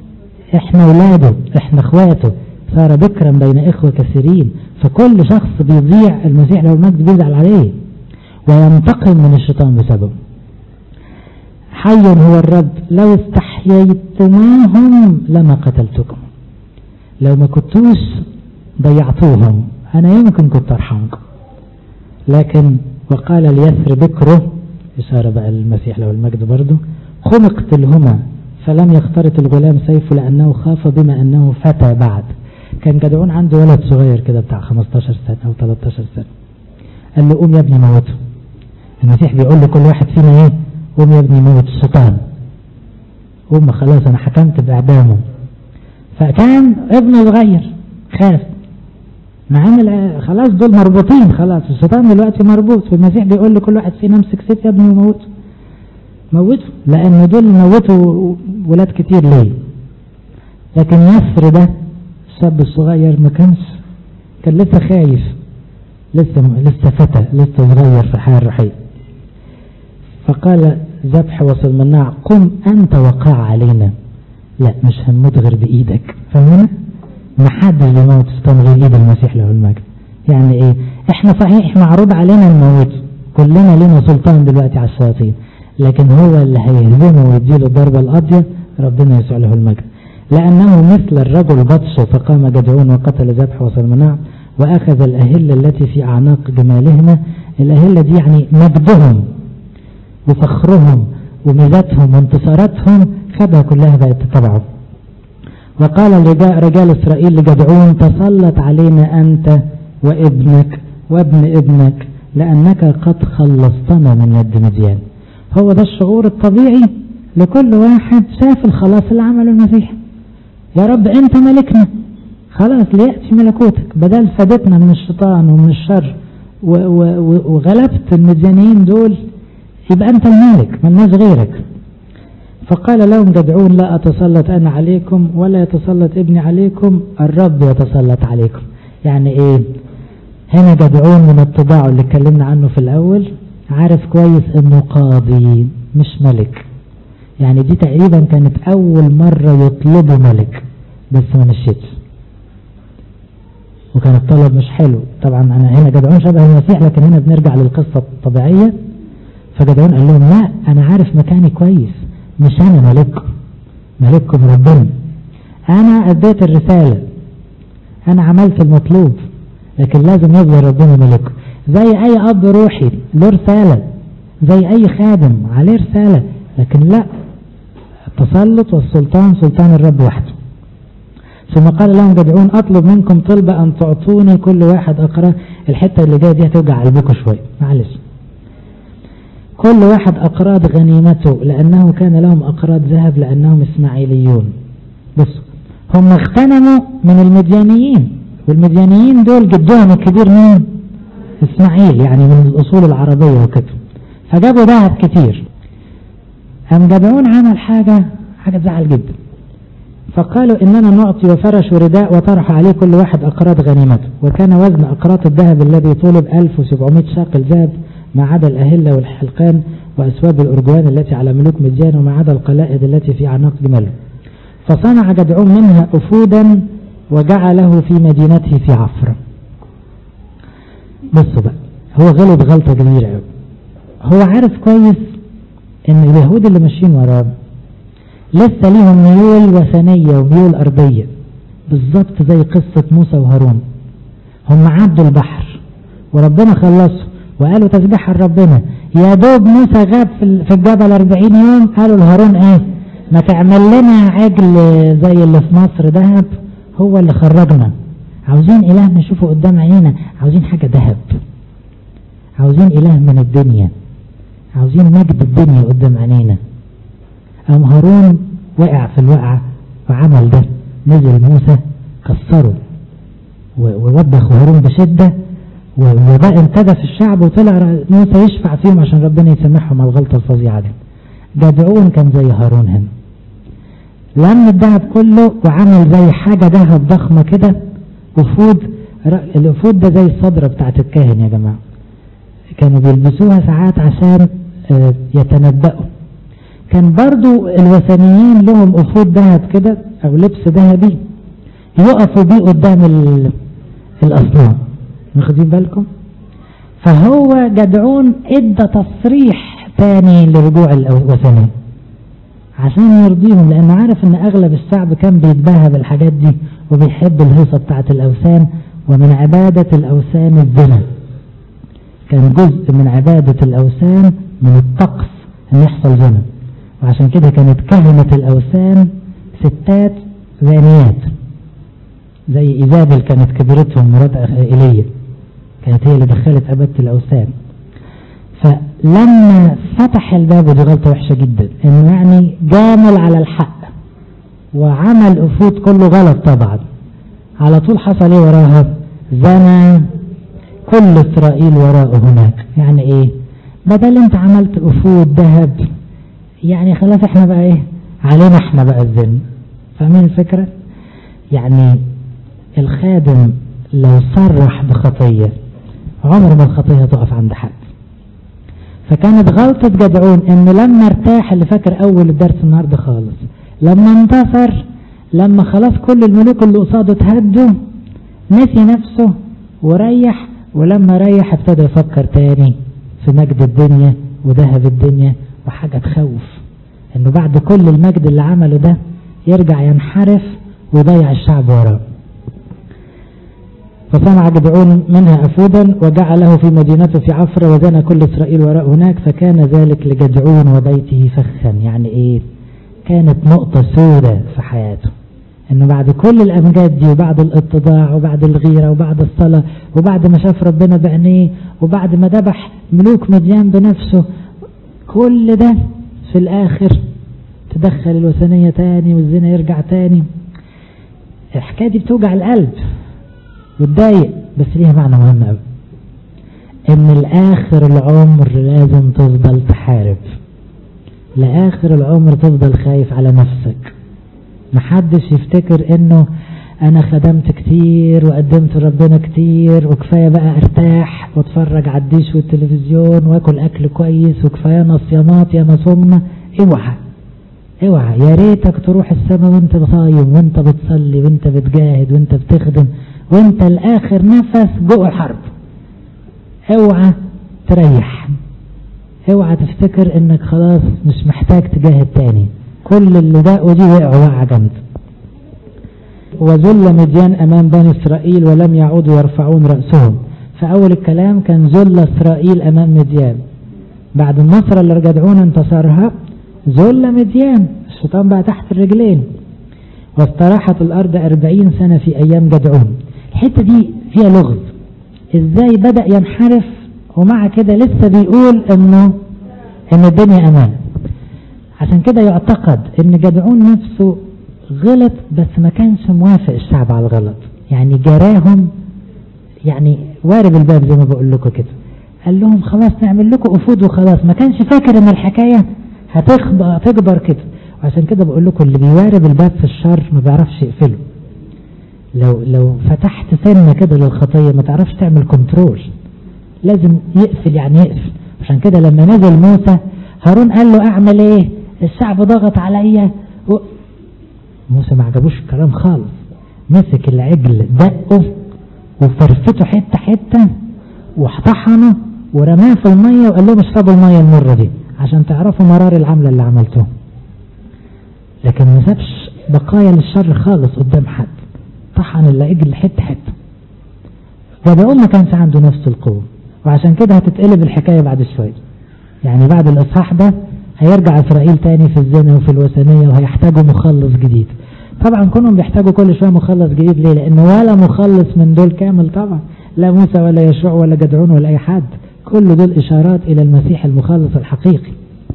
احنا اولاده احنا اخواته صار بكرا بين اخوة كثيرين فكل شخص بيضيع المسيح لو المجد بيزعل عليه وينتقم من الشيطان بسببه حي هو الرب لو استحييتموهم لما قتلتكم لو ما كنتوش ضيعتوهم انا يمكن كنت ارحمكم لكن وقال ليسر بكره إشارة بقى المسيح له المجد برضه قم اقتلهما فلم يخترط الغلام سيفه لأنه خاف بما أنه فتى بعد كان جدعون عنده ولد صغير كده بتاع 15 سنة أو 13 سنة قال له قوم يا ابني موته المسيح بيقول لكل واحد فينا ايه قوم يا ابني موت الشيطان قوم خلاص انا حكمت باعدامه فكان ابنه صغير خاف مع ان خلاص دول مربوطين خلاص الشيطان دلوقتي مربوط والمسيح بيقول لكل واحد فينا امسك سيف يا ابني وموته موته لان دول موتوا ولاد كتير ليه لكن يسر ده الشاب الصغير ما كانش كان لسه خايف لسه لسه فتى لسه صغير في الحياه الروحيه فقال ذبح وصلمناع قم انت وقع علينا لا مش هنموت غير بايدك فاهمنا ما حدش بيموت الشيطان غير ايد المسيح له المجد يعني ايه احنا صحيح معروض علينا نموت كلنا لنا سلطان دلوقتي على الشياطين لكن هو اللي هيهزمه ويديله الضربة القاضية ربنا يسوع له المجد لأنه مثل الرجل بطشه فقام جدعون وقتل ذبح وصلمناع وأخذ الأهلة التي في أعناق جمالهما الأهلة دي يعني مجدهم وفخرهم وميزاتهم وانتصاراتهم خدها كلها بقت تبعه وقال رجال إسرائيل لجدعون تسلط علينا أنت وابنك وابن ابنك لأنك قد خلصتنا من يد مديان هو ده الشعور الطبيعي لكل واحد شاف الخلاص اللي عمله المسيح يا رب أنت ملكنا خلاص ليأتي ملكوتك بدل فادتنا من الشيطان ومن الشر وغلبت المديانيين دول يبقى أنت المالك ملناش غيرك فقال لهم جدعون لا أتسلط أنا عليكم ولا يتسلط ابني عليكم الرب يتسلط عليكم يعني إيه هنا جدعون من الطباع اللي اتكلمنا عنه في الأول عارف كويس انه قاضي مش ملك يعني دي تقريبا كانت أول مرة يطلبوا ملك بس ما مشيتش وكان الطلب مش حلو طبعا أنا هنا جدعون شبه المسيح لكن هنا بنرجع للقصة الطبيعية فجدعون قال لهم لا أنا عارف مكاني كويس مش أنا ملككم ملككم ربنا أنا أديت الرسالة أنا عملت المطلوب لكن لازم يفضل ربنا ملكه زي أي أب روحي له رسالة زي أي خادم عليه رسالة لكن لا التسلط والسلطان سلطان الرب وحده ثم قال لهم جدعون أطلب منكم طلبة أن تعطوني كل واحد أقرأ الحتة اللي جاية دي هتوجع قلبكم شوية معلش كل واحد أقراض غنيمته لأنه كان لهم أقراض ذهب لأنهم إسماعيليون بص هم اغتنموا من المديانيين والمديانيين دول جدهم الكبير مين إسماعيل يعني من الأصول العربية وكده فجابوا ذهب كتير هم جدعون عمل حاجة حاجة تزعل جدا فقالوا إننا نعطي وفرش ورداء وطرح عليه كل واحد أقراض غنيمته وكان وزن أقراط الذهب الذي طلب 1700 شاقل ذهب ما عدا الأهلة والحلقان وأسواب الأرجوان التي على ملوك مديان وما عدا القلائد التي في أعناق جمله فصنع جدعون منها أفودا وجعله في مدينته في عفرة بصوا بقى هو غلط غلطة كبيرة قوي هو عارف كويس ان اليهود اللي ماشيين وراه لسه ليهم ميول وثنية وميول أرضية بالظبط زي قصة موسى وهارون هم عدوا البحر وربنا خلصوا وقالوا تسبيح ربنا يا دوب موسى غاب في الجبل 40 يوم قالوا لهارون ايه ما تعمل لنا عجل زي اللي في مصر ذهب هو اللي خرجنا عاوزين اله نشوفه قدام عينينا عاوزين حاجة ذهب عاوزين اله من الدنيا عاوزين مجد الدنيا قدام عينينا قام هارون وقع في الوقعة وعمل ده نزل موسى كسره ووبخ هارون بشدة وبقى انتدى في الشعب وطلع موسى يشفع فيهم عشان ربنا يسامحهم على الغلطة الفظيعة دي جدعون كان زي هارون هنا لم الذهب كله وعمل زي حاجة ذهب ضخمة كده وفود الوفود ده زي الصدرة بتاعت الكاهن يا جماعة كانوا بيلبسوها ساعات عشان يتنبأوا كان برضو الوثنيين لهم أخوت ذهب كده أو لبس ذهبي يقفوا بيه قدام الأصنام واخدين بالكم فهو جدعون ادى تصريح تاني لرجوع الوثنيين عشان يرضيهم لأنه عارف أن أغلب الشعب كان بيتباهى بالحاجات دي وبيحب الهيصة بتاعت الأوثان ومن عبادة الأوثان الزنا كان جزء من عبادة الأوثان من الطقس أن يحصل زنا وعشان كده كانت كهنة الأوثان ستات زانيات زي إيزابل كانت كبيرتهم مرات إيليا كانت هي اللي دخلت عبادة الأوثان فلما فتح الباب ودي غلطة وحشة جدا انه يعني جامل على الحق وعمل افود كله غلط طبعا على طول حصل ايه وراها زنى كل اسرائيل وراءه هناك يعني ايه بدل انت عملت افود ذهب يعني خلاص احنا بقى ايه علينا احنا بقى الزن فاهمين الفكرة يعني الخادم لو صرح بخطية عمر ما الخطية تقف عند حد فكانت غلطة جدعون ان لما ارتاح اللي فاكر اول الدرس النهاردة خالص لما انتصر لما خلاص كل الملوك اللي قصاده اتهدوا نسي نفسه وريح ولما ريح ابتدى يفكر تاني في مجد الدنيا وذهب الدنيا وحاجة تخوف انه بعد كل المجد اللي عمله ده يرجع ينحرف ويضيع الشعب وراه فصنع جدعون منها أفودا وجعله في مدينته في عفرة وزنى كل إسرائيل وراء هناك فكان ذلك لجدعون وبيته فخا يعني إيه كانت نقطة سوداء في حياته انه بعد كل الامجاد دي وبعد الاتضاع وبعد الغيرة وبعد الصلاة وبعد ما شاف ربنا بعينيه وبعد ما ذبح ملوك مديان بنفسه كل ده في الاخر تدخل الوثنية تاني والزنا يرجع تاني الحكاية دي بتوجع القلب وتضايق بس ليها معنى مهم قوي ان لاخر العمر لازم تفضل تحارب لاخر العمر تفضل خايف على نفسك محدش يفتكر انه انا خدمت كتير وقدمت ربنا كتير وكفاية بقى ارتاح واتفرج على الديش والتلفزيون واكل اكل كويس وكفاية نصيانات يا نصومنا اوعى اوعى يا ريتك تروح السما وانت صايم وانت بتصلي وانت بتجاهد وانت بتخدم وانت الاخر نفس جوه حرب اوعى تريح اوعى تفتكر انك خلاص مش محتاج تجاهد تاني كل اللي دقوا دي وقعوا وقعة جامدة وذل مديان امام بني اسرائيل ولم يعودوا يرفعون رأسهم فاول الكلام كان ذل اسرائيل امام مديان بعد النصر اللي رجعون انتصرها ذل مديان الشيطان بقى تحت الرجلين واستراحت الارض اربعين سنة في ايام جدعون الحتة دي فيها لغز ازاي بدأ ينحرف ومع كده لسه بيقول انه ان الدنيا امان عشان كده يعتقد ان جدعون نفسه غلط بس ما كانش موافق الشعب على الغلط يعني جراهم يعني وارب الباب زي ما بقول لكم كده قال لهم خلاص نعمل لكم افود وخلاص ما كانش فاكر ان الحكاية هتكبر كده وعشان كده بقول لكم اللي بيوارب الباب في الشر ما بيعرفش يقفله لو لو فتحت سنة كده للخطية ما تعرفش تعمل كنترول لازم يقفل يعني يقفل عشان كده لما نزل موسى هارون قال له اعمل ايه الشعب ضغط عليا و... موسى ما عجبوش الكلام خالص مسك العجل دقه وفرفته حتة حتة واحطحنه ورماه في المية وقال لهم اشربوا المية المرة دي عشان تعرفوا مرار العملة اللي عملتوه لكن ما سابش بقايا للشر خالص قدام حد طحن العجل حتة حتة جدعون ما كانش عنده نفس القوة وعشان كده هتتقلب الحكاية بعد شوية يعني بعد الإصحاح ده هيرجع إسرائيل تاني في الزنا وفي الوثنية وهيحتاجوا مخلص جديد طبعا كونهم بيحتاجوا كل شوية مخلص جديد ليه لأنه ولا مخلص من دول كامل طبعا لا موسى ولا يشوع ولا جدعون ولا أي حد كل دول إشارات إلى المسيح المخلص الحقيقي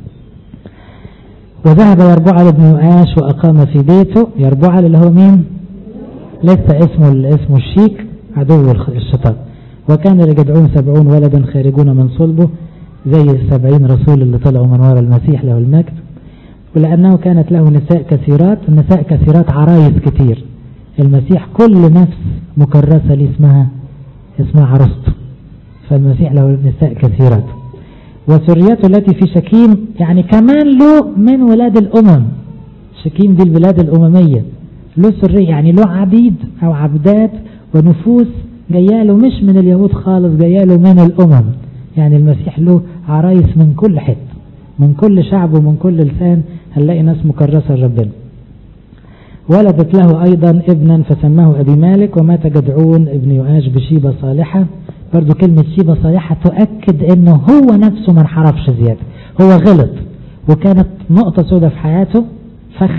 وذهب يربعل ابن يؤاش وأقام في بيته يربعل اللي هو مين لسه اسمه اسمه الشيك عدو الشيطان وكان لجدعون سبعون ولدا خارجون من صلبه زي السبعين رسول اللي طلعوا من وراء المسيح له المجد ولأنه كانت له نساء كثيرات النساء كثيرات عرايس كتير المسيح كل نفس مكرسة لي اسمها اسمها عروسته فالمسيح له نساء كثيرات وسريته التي في شكيم يعني كمان له من ولاد الأمم شكيم دي البلاد الأممية له سرية يعني له عبيد أو عبدات ونفوس جاياله مش من اليهود خالص جاياله من الأمم يعني المسيح له عرايس من كل حتة من كل شعب ومن كل لسان هنلاقي ناس مكرسة لربنا ولدت له أيضا ابنا فسماه أبي مالك ومات جدعون ابن يؤاش بشيبة صالحة برضو كلمة شيبة صالحة تؤكد انه هو نفسه ما انحرفش زيادة هو غلط وكانت نقطة سوداء في حياته فخ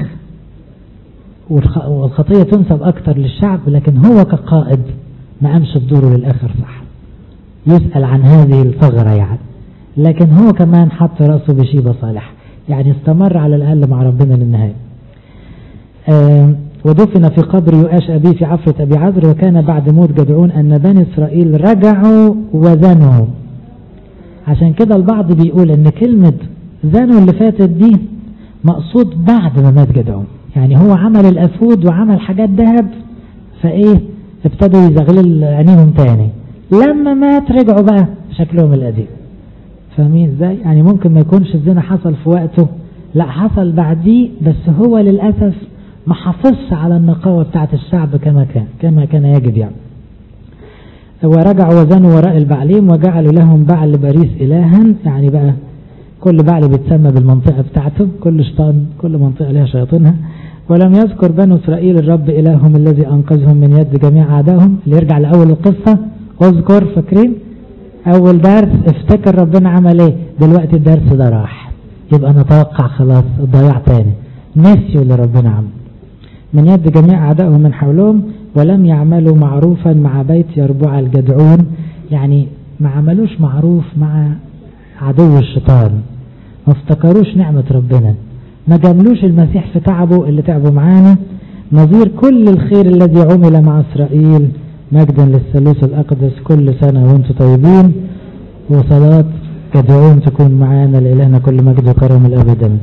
والخطية تنسب أكتر للشعب لكن هو كقائد ما قامش بدوره للآخر صح يسأل عن هذه الثغرة يعني لكن هو كمان حط رأسه بشيبة صالحة يعني استمر على الأقل مع ربنا للنهاية آه ودفن في قبر يؤاش أبيه في عفرة أبي عذر وكان بعد موت جدعون أن بني إسرائيل رجعوا وزنوا عشان كده البعض بيقول أن كلمة زنوا اللي فاتت دي مقصود بعد ما مات جدعون يعني هو عمل الأفود وعمل حاجات ذهب فإيه ابتدوا يزغلل عينيهم تاني لما مات رجعوا بقى شكلهم القديم فاهمين ازاي يعني ممكن ما يكونش الزنا حصل في وقته لا حصل بعديه بس هو للأسف ما حافظش على النقاوة بتاعت الشعب كما كان كما كان يجب يعني ورجعوا وزنوا وراء البعليم وجعلوا لهم بعل باريس إلها يعني بقى كل بعل بيتسمى بالمنطقة بتاعته كل شيطان كل منطقة لها شياطينها ولم يذكر بنو إسرائيل الرب إلههم الذي أنقذهم من يد جميع أعدائهم اللي يرجع لأول القصة اذكر فاكرين أول درس افتكر ربنا عمل ايه دلوقتي الدرس ده راح يبقى نتوقع خلاص الضياع تاني نسيوا اللي ربنا عمله من يد جميع أعدائهم من حولهم ولم يعملوا معروفا مع بيت يربوع الجدعون يعني ما عملوش معروف مع عدو الشيطان ما افتكروش نعمة ربنا ما جاملوش المسيح في تعبه اللي تعبوا معانا نظير كل الخير الذي عمل مع إسرائيل مجدا للثالوث الأقدس كل سنة وانتم طيبين وصلاة جدعون تكون معانا لإلهنا كل مجد وكرم الأبد